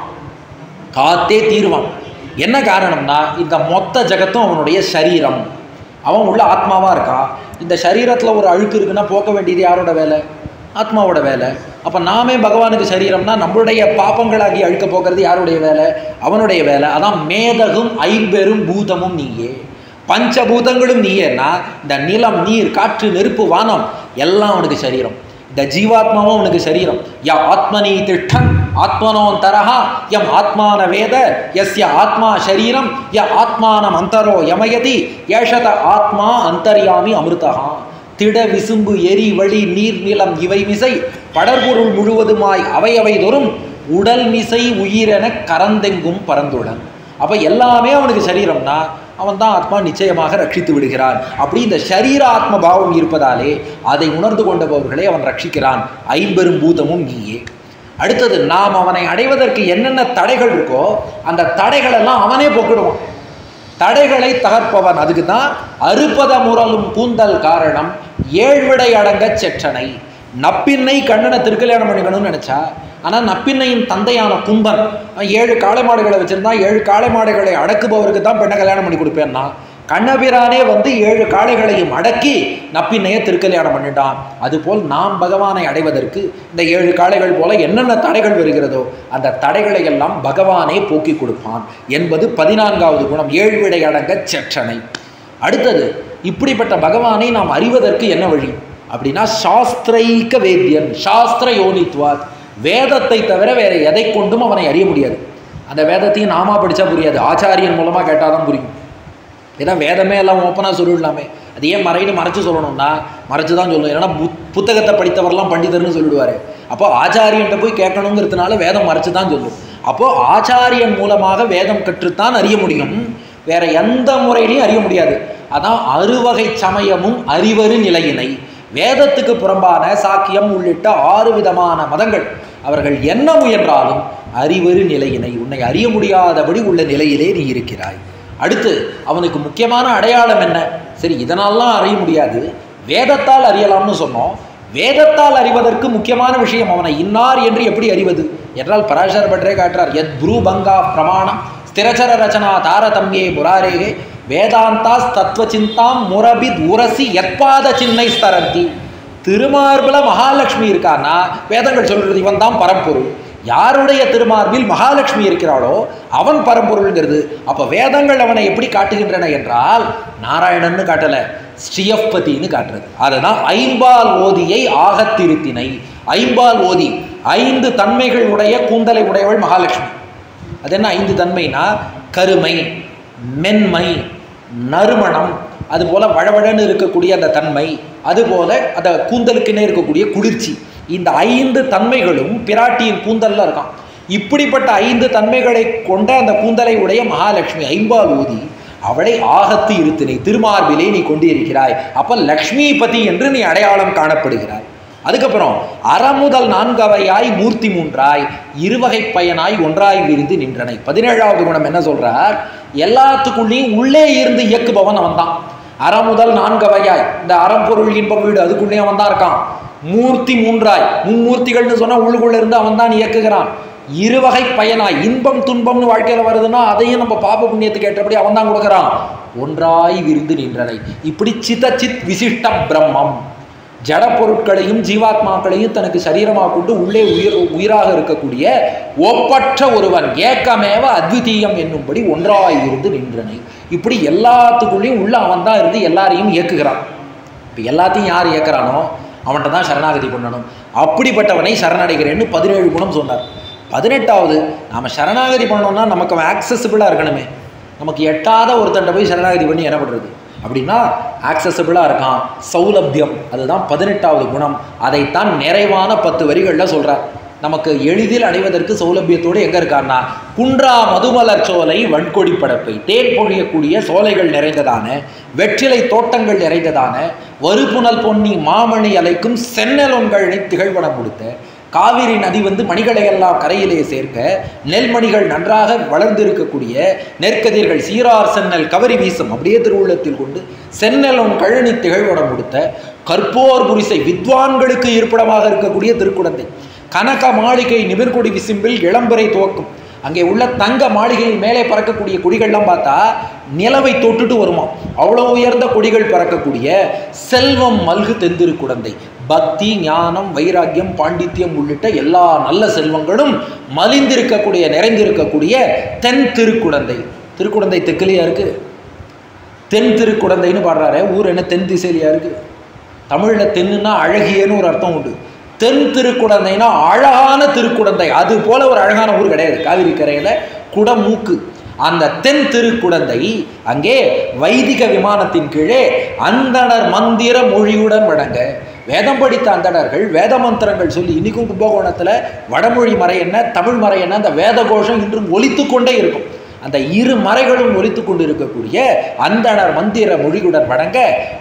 காத்தே தீருவான் என்ன காரணம்னா இந்த மொத்த ஜகத்தும் அவனுடைய சரீரம் அவன் உள்ள ஆத்மாவாக இருக்கான் இந்த சரீரத்தில் ஒரு அழுக்கு இருக்குன்னா போக்க வேண்டியது யாரோட வேலை ஆத்மாவோட வேலை அப்போ நாமே பகவானுக்கு சரீரம்னா நம்மளுடைய பாப்பங்களாகி அழுக்க போக்குறது யாருடைய வேலை அவனுடைய வேலை அதான் மேதகும் ஐம்பெரும் பூதமும் நீயே பஞ்சபூதங்களும் நீயேன்னா இந்த நிலம் நீர் காற்று நெருப்பு வானம் எல்லாம் அவனுக்கு சரீரம் இந்த ஜீவாத்மாவும் அவனுக்கு சரீரம் யா ஆத்மனி திஷ்டன் ஆத்மனோன் தரஹா யம் ஆத்மான வேத எஸ்ய ஆத்மா சரீரம் ய ஆத்மானம் அந்தரோ யமயதி ஏஷத ஆத்மா அந்தர்யாமி அமிர்தகா திட விசும்பு எரி வழி நீர் நிலம் இவை மிசை படர்பொருள் முழுவதுமாய் அவை அவை தோறும் உடல் மிசை உயிரென கரந்தெங்கும் பரந்துடன் அப்ப எல்லாமே அவனுக்கு சரீரம்னா அவன் தான் ஆத்மா நிச்சயமாக ரட்சித்து விடுகிறான் அப்படி இந்த சரீர ஆத்ம பாவம் இருப்பதாலே அதை உணர்ந்து கொண்டவர்களை அவன் ரட்சிக்கிறான் ஐம்பெரும் பூதமும் நீயே அடுத்தது நாம் அவனை அடைவதற்கு என்னென்ன தடைகள் இருக்கோ அந்த தடைகள் எல்லாம் அவனே போக்கிடுவான் தடைகளை தகர்ப்பவன் அதுக்கு தான் அறுபத முரலும் கூந்தல் காரணம் ஏழ்விடை அடங்க செற்றனை நப்பின்னை கண்ணனை திருக்கல்யாணம் பண்ணிக்கணும்னு நினைச்சா ஆனால் நப்பின்னையின் தந்தையான கும்பன் அவன் ஏழு காளை மாடுகளை வச்சிருந்தா ஏழு காளை மாடுகளை அடக்குபவருக்கு தான் பெண்ணை கல்யாணம் பண்ணி கொடுப்பேன்னா கண்ணபிரானே வந்து ஏழு காளைகளையும் அடக்கி நப்பின்னையை திருக்கல்யாணம் பண்ணிட்டான் அதுபோல் நாம் பகவானை அடைவதற்கு இந்த ஏழு காளைகள் போல என்னென்ன தடைகள் வருகிறதோ அந்த தடைகளை எல்லாம் பகவானே போக்கி கொடுப்பான் என்பது பதினான்காவது குணம் ஏழ்விடை அடங்க செற்றனை அடுத்தது இப்படிப்பட்ட பகவானை நாம் அறிவதற்கு என்ன வழி அப்படின்னா சாஸ்திரைக்க வேத்தியன் சாஸ்திர யோனித்வாத் வேதத்தை தவிர வேற எதை கொண்டும் அவனை அறிய முடியாது அந்த வேதத்தையும் நாமா படிச்சா புரியாது ஆச்சாரியன் மூலமா கேட்டாதான் புரியும் ஏன்னா வேதமே எல்லாம் ஓப்பனாக சொல்லிடலாமே அது ஏன் மறைன்னு மறைச்சு சொல்லணும்னா மறைச்சு தான் சொல்லணும் ஏன்னா புத் புத்தகத்தை படித்தவரெல்லாம் பண்டிதர்னு சொல்லிடுவாரு அப்போ ஆச்சாரியன்ட்ட போய் கேட்கணுங்கிறதுனால வேதம் மறைச்சு தான் சொல்லும் அப்போ ஆச்சாரியன் மூலமாக வேதம் கற்றுத்தான் அறிய முடியும் வேற எந்த முறையிலையும் அறிய முடியாது அதான் அறுவகை சமயமும் அறிவரு நிலையினை வேதத்துக்கு புறம்பான சாக்கியம் உள்ளிட்ட ஆறு விதமான மதங்கள் அவர்கள் என்ன முயன்றாலும் அறிவரு நிலையினை உன்னை அறிய முடியாதபடி உள்ள நிலையிலே நீ இருக்கிறாய் அடுத்து அவனுக்கு முக்கியமான அடையாளம் என்ன சரி இதனாலாம் அறிய முடியாது வேதத்தால் அறியலாம்னு சொன்னோம் வேதத்தால் அறிவதற்கு முக்கியமான விஷயம் அவனை இன்னார் என்று எப்படி அறிவது என்றால் பராசர பட்டரே காட்டுறார் எத் ப்ரூ பங்கா பிரமாணம் ஸ்திரச்சர ரச்சனா தாரதம்யே முராரேகே வேதாந்தாஸ் தத்துவ சிந்தாம் முரபித் உரசி எத்பாத சின்னை ஸ்தரந்தி திருமார்பில் மகாலட்சுமி இருக்கான்னா வேதங்கள் சொல்றது இவன் தான் பரம்பொருள் யாருடைய திருமார்பில் மகாலட்சுமி இருக்கிறாளோ அவன் பரம்பொருள்ங்கிறது அப்போ வேதங்கள் அவனை எப்படி காட்டுகின்றன என்றால் நாராயணன்னு காட்டல ஸ்ரீயப்பதின்னு காட்டுறது அதுதான் ஐம்பால் ஓதியை ஆகத்திருத்தினை ஐம்பால் ஓதி ஐந்து தன்மைகள் உடைய கூந்தலை உடையவள் மகாலட்சுமி அது என்ன ஐந்து தன்மைனா கருமை மென்மை நறுமணம் அதுபோல வழவழன்னு இருக்கக்கூடிய அந்த தன்மை அதுபோல அந்த கூந்தலுக்குன்னே இருக்கக்கூடிய குளிர்ச்சி இந்த ஐந்து தன்மைகளும் பிராட்டியின் கூந்தல்ல இருக்கான் இப்படிப்பட்ட ஐந்து தன்மைகளை கொண்ட அந்த கூந்தலை உடைய மகாலட்சுமி ஐம்பால் ஊதி அவளை ஆகத்து இருத்தினை திருமார்பிலே நீ கொண்டிருக்கிறாய் அப்ப லக்ஷ்மிபதி என்று நீ அடையாளம் காணப்படுகிறாய் அதுக்கப்புறம் அறமுதல் நான்கவையாய் மூர்த்தி மூன்றாய் இருவகை பயனாய் ஒன்றாய் விரிந்து நின்றனை பதினேழாவது குணம் என்ன சொல்றார் எல்லாத்துக்குள்ளேயும் உள்ளே இருந்து இயக்குபவன் அவன் தான் அறமுதல் நான்கவையாய் இந்த அறம்பொருள் இன்பம் வீடு அதுக்குள்ளேயும் அவன் தான் இருக்கான் மூர்த்தி மூன்றாய் மும்மூர்த்திகள்னு சொன்னா உள்ளுக்குள்ள இருந்து அவன் தான் இயக்குகிறான் இருவகை பயனாய் இன்பம் துன்பம்னு வாழ்க்கையில வருதுன்னா அதையும் நம்ம பாப புண்ணியத்துக்கு ஏற்றபடி அவன் தான் கொடுக்குறான் ஒன்றாய் விரிந்து நின்றனை இப்படி சித சித் விசிஷ்ட பிரம்மம் ஜட பொருட்களையும் ஜீவாத்மாக்களையும் தனக்கு சரீரமாக கொண்டு உள்ளே உயிர் உயிராக இருக்கக்கூடிய ஒப்பற்ற ஒருவன் ஏக்கமேவ அத்விதீயம் என்னும்படி ஒன்றாய் இருந்து நின்றனை இப்படி எல்லாத்துக்குள்ளேயும் உள்ள அவன் தான் இருந்து எல்லாரையும் இயக்குகிறான் இப்போ எல்லாத்தையும் யார் இயக்குறானோ அவன்கிட்ட தான் சரணாகதி பண்ணணும் அப்படிப்பட்டவனை சரணடைகிறேன்னு பதினேழு குணம் சொன்னார் பதினெட்டாவது நாம் சரணாகதி பண்ணோம்னா நமக்கு அவன் ஆக்சசிபிளாக இருக்கணுமே நமக்கு எட்டாத ஒருத்தன்ட்ட போய் சரணாகதி பண்ணி என்ன பண்ணுறது அப்படின்னா ஆக்சசபிளாக இருக்கான் சௌலபியம் அதுதான் பதினெட்டாவது குணம் அதைத்தான் நிறைவான பத்து வரிகளில் சொல்கிறார் நமக்கு எளிதில் அடைவதற்கு சௌலபியத்தோடு எங்கே இருக்கான்னா குன்றா மதுமலர் சோலை வன்கொடி படப்பை தேன் பொழியக்கூடிய சோலைகள் நிறைந்ததான வெற்றிலை தோட்டங்கள் நிறைந்ததான வறுப்புணல் பொன்னி மாமணி அலைக்கும் சென்னலொன்களை திகழ்வனம் கொடுத்த காவிரி நதி வந்து மணிகளை எல்லாம் கரையிலே சேர்க்க நெல்மணிகள் நன்றாக வளர்ந்திருக்கக்கூடிய நெற்கதிர்கள் சீரார் சென்னல் கவரி வீசும் அப்படியே திருவுள்ளத்தில் கொண்டு சென்னலும் கழனி திகழ்வடம் கொடுத்த கற்போர் புரிசை வித்வான்களுக்கு இருப்பிடமாக இருக்கக்கூடிய திருக்குடந்தை கனக மாளிகை நிமிர்கொடி விசிம்பில் இளம்பரை துவக்கும் அங்கே உள்ள தங்க மாளிகையின் மேலே பறக்கக்கூடிய கொடிகள்லாம் பார்த்தா நிலவை தொட்டுட்டு வருமா அவ்வளோ உயர்ந்த கொடிகள் பறக்கக்கூடிய செல்வம் மல்கு தென்திருக்குடந்தை பக்தி ஞானம் வைராக்கியம் பாண்டித்யம் உள்ளிட்ட எல்லா நல்ல செல்வங்களும் மலிந்திருக்கக்கூடிய நிறைந்திருக்கக்கூடிய தென் திருக்குடந்தை திருக்குடந்தை தெற்கிலேயா இருக்கு தென் திருக்குடந்தைன்னு பாடுறாரு ஊர் என்ன தென் திசையிலையா இருக்கு தமிழில் தென்னுன்னா அழகியன்னு ஒரு அர்த்தம் உண்டு தென் திருக்குடந்தைனா அழகான திருக்குடந்தை அது போல ஒரு அழகான ஊர் கிடையாது காவிரி கரையில் குடமூக்கு அந்த தென் திருக்குடந்தை அங்கே வைதிக விமானத்தின் கீழே அந்தணர் மந்திர மொழியுடன் வழங்க வேதம் படித்த அந்தணர்கள் வேத மந்திரங்கள் சொல்லி இன்னைக்கும் கும்பகோணத்தில் வடமொழி மறை என்ன தமிழ் மறை என்ன அந்த வேத கோஷம் இன்றும் ஒலித்து கொண்டே இருக்கும் அந்த இரு மறைகளும் ஒலித்து கொண்டு இருக்கக்கூடிய அந்தணர் மந்திர மொழியுடன் வழங்க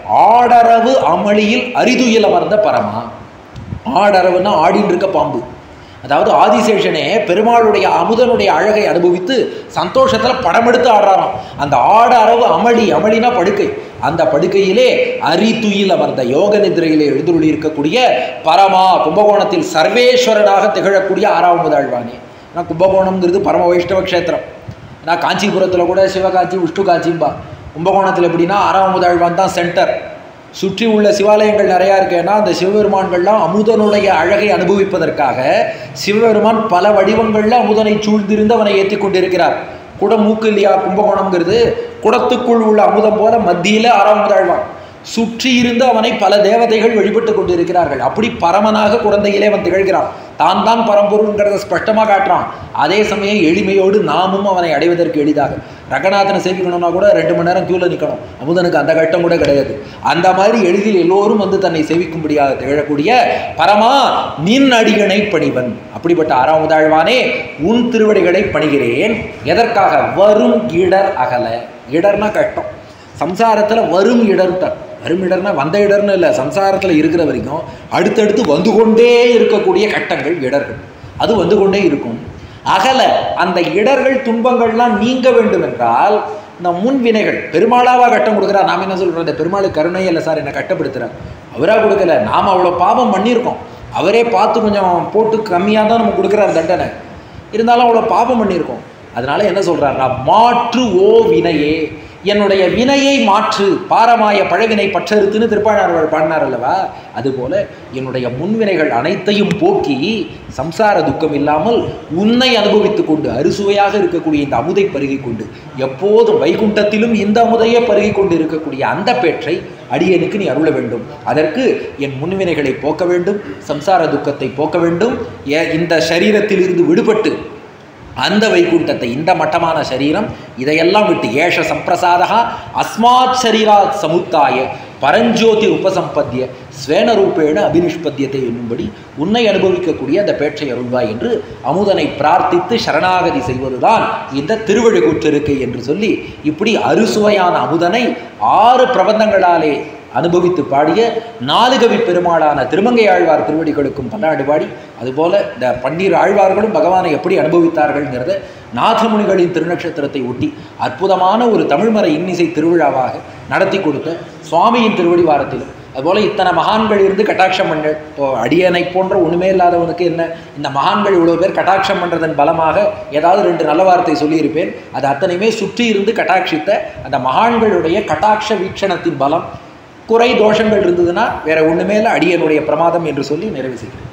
ஆடரவு அமளியில் அரிதுயில் அமர்ந்த பரமா ஆடரவுன்னா ஆடின்னு இருக்க பாம்பு அதாவது ஆதிசேஷனே பெருமாளுடைய அமுதனுடைய அழகை அனுபவித்து சந்தோஷத்தில் படம் எடுத்து ஆடுறாராம் அந்த ஆட அரவு அமளி அமளினா படுக்கை அந்த படுக்கையிலே அரிதுயில் அமர்ந்த யோக நிதிரையிலே எழுந்துள்ளி இருக்கக்கூடிய பரமா கும்பகோணத்தில் சர்வேஸ்வரனாக திகழக்கூடிய ஆறாவது ஆழ்வானே ஏன்னா கும்பகோணம்ங்கிறது பரம வைஷ்ணவ க்ஷேத்திரம் ஏன்னா காஞ்சிபுரத்தில் கூட சிவகாஞ்சி விஷ்ணு காஞ்சிம்பா கும்பகோணத்தில் எப்படின்னா ஆறாவது ஆழ்வான் தான் சென்டர் சுற்றி உள்ள சிவாலயங்கள் நிறையா இருக்கேன்னா அந்த சிவபெருமான்கள்லாம் அமுதனுடைய அழகை அனுபவிப்பதற்காக சிவபெருமான் பல வடிவங்களில் அமுதனை சூழ்ந்திருந்து அவனை ஏற்றி கொண்டிருக்கிறார் குடம் மூக்கு இல்லையா கும்பகோணம்ங்கிறது குடத்துக்குள் உள்ள அமுதம் போல மத்தியில் ஆறாவது ஆழ்வான் சுற்றி இருந்து அவனை பல தேவதைகள் வழிபட்டு கொண்டிருக்கிறார்கள் அப்படி பரமனாக குழந்தையிலே அவன் திகழ்கிறான் தான் தான் பரம்பொருள்ங்கிறத ஸ்பஷ்டமாக காட்டுறான் அதே சமயம் எளிமையோடு நாமும் அவனை அடைவதற்கு எளிதாக ரங்கநாதனை சேவிக்கணும்னா கூட ரெண்டு மணி நேரம் கியூவில் நிற்கணும் அமுதனுக்கு அந்த கட்டம் கூட கிடையாது அந்த மாதிரி எளிதில் எல்லோரும் வந்து தன்னை சேவிக்கும்படியாக திகழக்கூடிய பரமா நின் அடிகனை பணிவன் அப்படிப்பட்ட ஆறாவது ஆழ்வானே உன் திருவடிகளை பணிகிறேன் எதற்காக வரும் இடர் அகல இடர்னா கஷ்டம் சம்சாரத்தில் வரும் இடர்தான் வரும் இடர்னா வந்த இடர்னு இல்லை சம்சாரத்தில் இருக்கிற வரைக்கும் அடுத்தடுத்து வந்து கொண்டே இருக்கக்கூடிய கட்டங்கள் இடர்கள் அது வந்து கொண்டே இருக்கும் அகல அந்த இடர்கள் துன்பங்கள்லாம் நீங்க வேண்டும் என்றால் இந்த முன்வினைகள் பெருமாளாவா கட்டம் கொடுக்குறா நாம் என்ன சொல்கிறோம் இந்த பெருமாளுக்கு கருணை இல்லை சார் என்னை கட்டப்படுத்துகிறார் அவராக கொடுக்கல நாம் அவ்வளோ பாவம் பண்ணியிருக்கோம் அவரே பார்த்து கொஞ்சம் போட்டு கம்மியாக தான் நமக்கு கொடுக்குறாரு தண்டனை இருந்தாலும் அவ்வளோ பாவம் பண்ணியிருக்கோம் அதனால என்ன சொல்றாருன்னா மாற்று ஓ வினையே என்னுடைய வினையை மாற்று பாரமாய பழவினை பற்றறுத்துன்னு திருப்பாணார்கள் பாடினார் அல்லவா அதுபோல என்னுடைய முன்வினைகள் அனைத்தையும் போக்கி சம்சார துக்கம் இல்லாமல் உன்னை அனுபவித்துக் கொண்டு அறுசுவையாக இருக்கக்கூடிய இந்த அமுதை பருகிக் கொண்டு எப்போதும் வைகுண்டத்திலும் இந்த அமுதையே பருகிக் கொண்டு இருக்கக்கூடிய அந்த பேற்றை அடியனுக்கு நீ அருள வேண்டும் அதற்கு என் முன்வினைகளை போக்க வேண்டும் சம்சார துக்கத்தை போக்க வேண்டும் ஏ- இந்த சரீரத்திலிருந்து விடுபட்டு அந்த வைகுண்டத்தை இந்த மட்டமான சரீரம் இதையெல்லாம் விட்டு ஏஷ சம்பிரசாதா அஸ்மாத் சரீராத் சமுத்தாய பரஞ்சோதி உபசம்பத்திய ஸ்வேனரூபேண அபினிஷ்பத்தியத்தை என்னும்படி உன்னை அனுபவிக்கக்கூடிய அந்த பேற்றை அருள்வாய் என்று அமுதனை பிரார்த்தித்து சரணாகதி செய்வதுதான் இந்த திருவழுக்கூற்றிருக்கை என்று சொல்லி இப்படி அறுசுவையான அமுதனை ஆறு பிரபந்தங்களாலே அனுபவித்து பாடிய நாலுகவி பெருமாளான திருமங்கை ஆழ்வார் திருவடிகளுக்கும் பல்லாண்டு பாடி அதுபோல இந்த பன்னீர் ஆழ்வார்களும் பகவானை எப்படி அனுபவித்தார்கள்ங்கிறத நாதமுனிகளின் திருநட்சத்திரத்தை ஒட்டி அற்புதமான ஒரு தமிழ்மறை இன்னிசை திருவிழாவாக நடத்தி கொடுத்த சுவாமியின் திருவடி வாரத்திலும் அதுபோல் இத்தனை மகான்கள் இருந்து கட்டாட்சம் பண்ண இப்போ அடியனை போன்ற ஒன்றுமே இல்லாதவனுக்கு என்ன இந்த மகான்கள் இவ்வளோ பேர் கட்டாட்சம் பண்ணுறதன் பலமாக ஏதாவது ரெண்டு நல்ல வார்த்தை சொல்லியிருப்பேன் அது அத்தனையுமே சுற்றி இருந்து கட்டாட்சித்த அந்த மகான்களுடைய கட்டாட்ச வீக்ஷணத்தின் பலம் குறை தோஷங்கள் இருந்ததுன்னா வேற ஒண்ணுமே இல்லை அடியனுடைய பிரமாதம் என்று சொல்லி நிறைவு செய்கிறேன்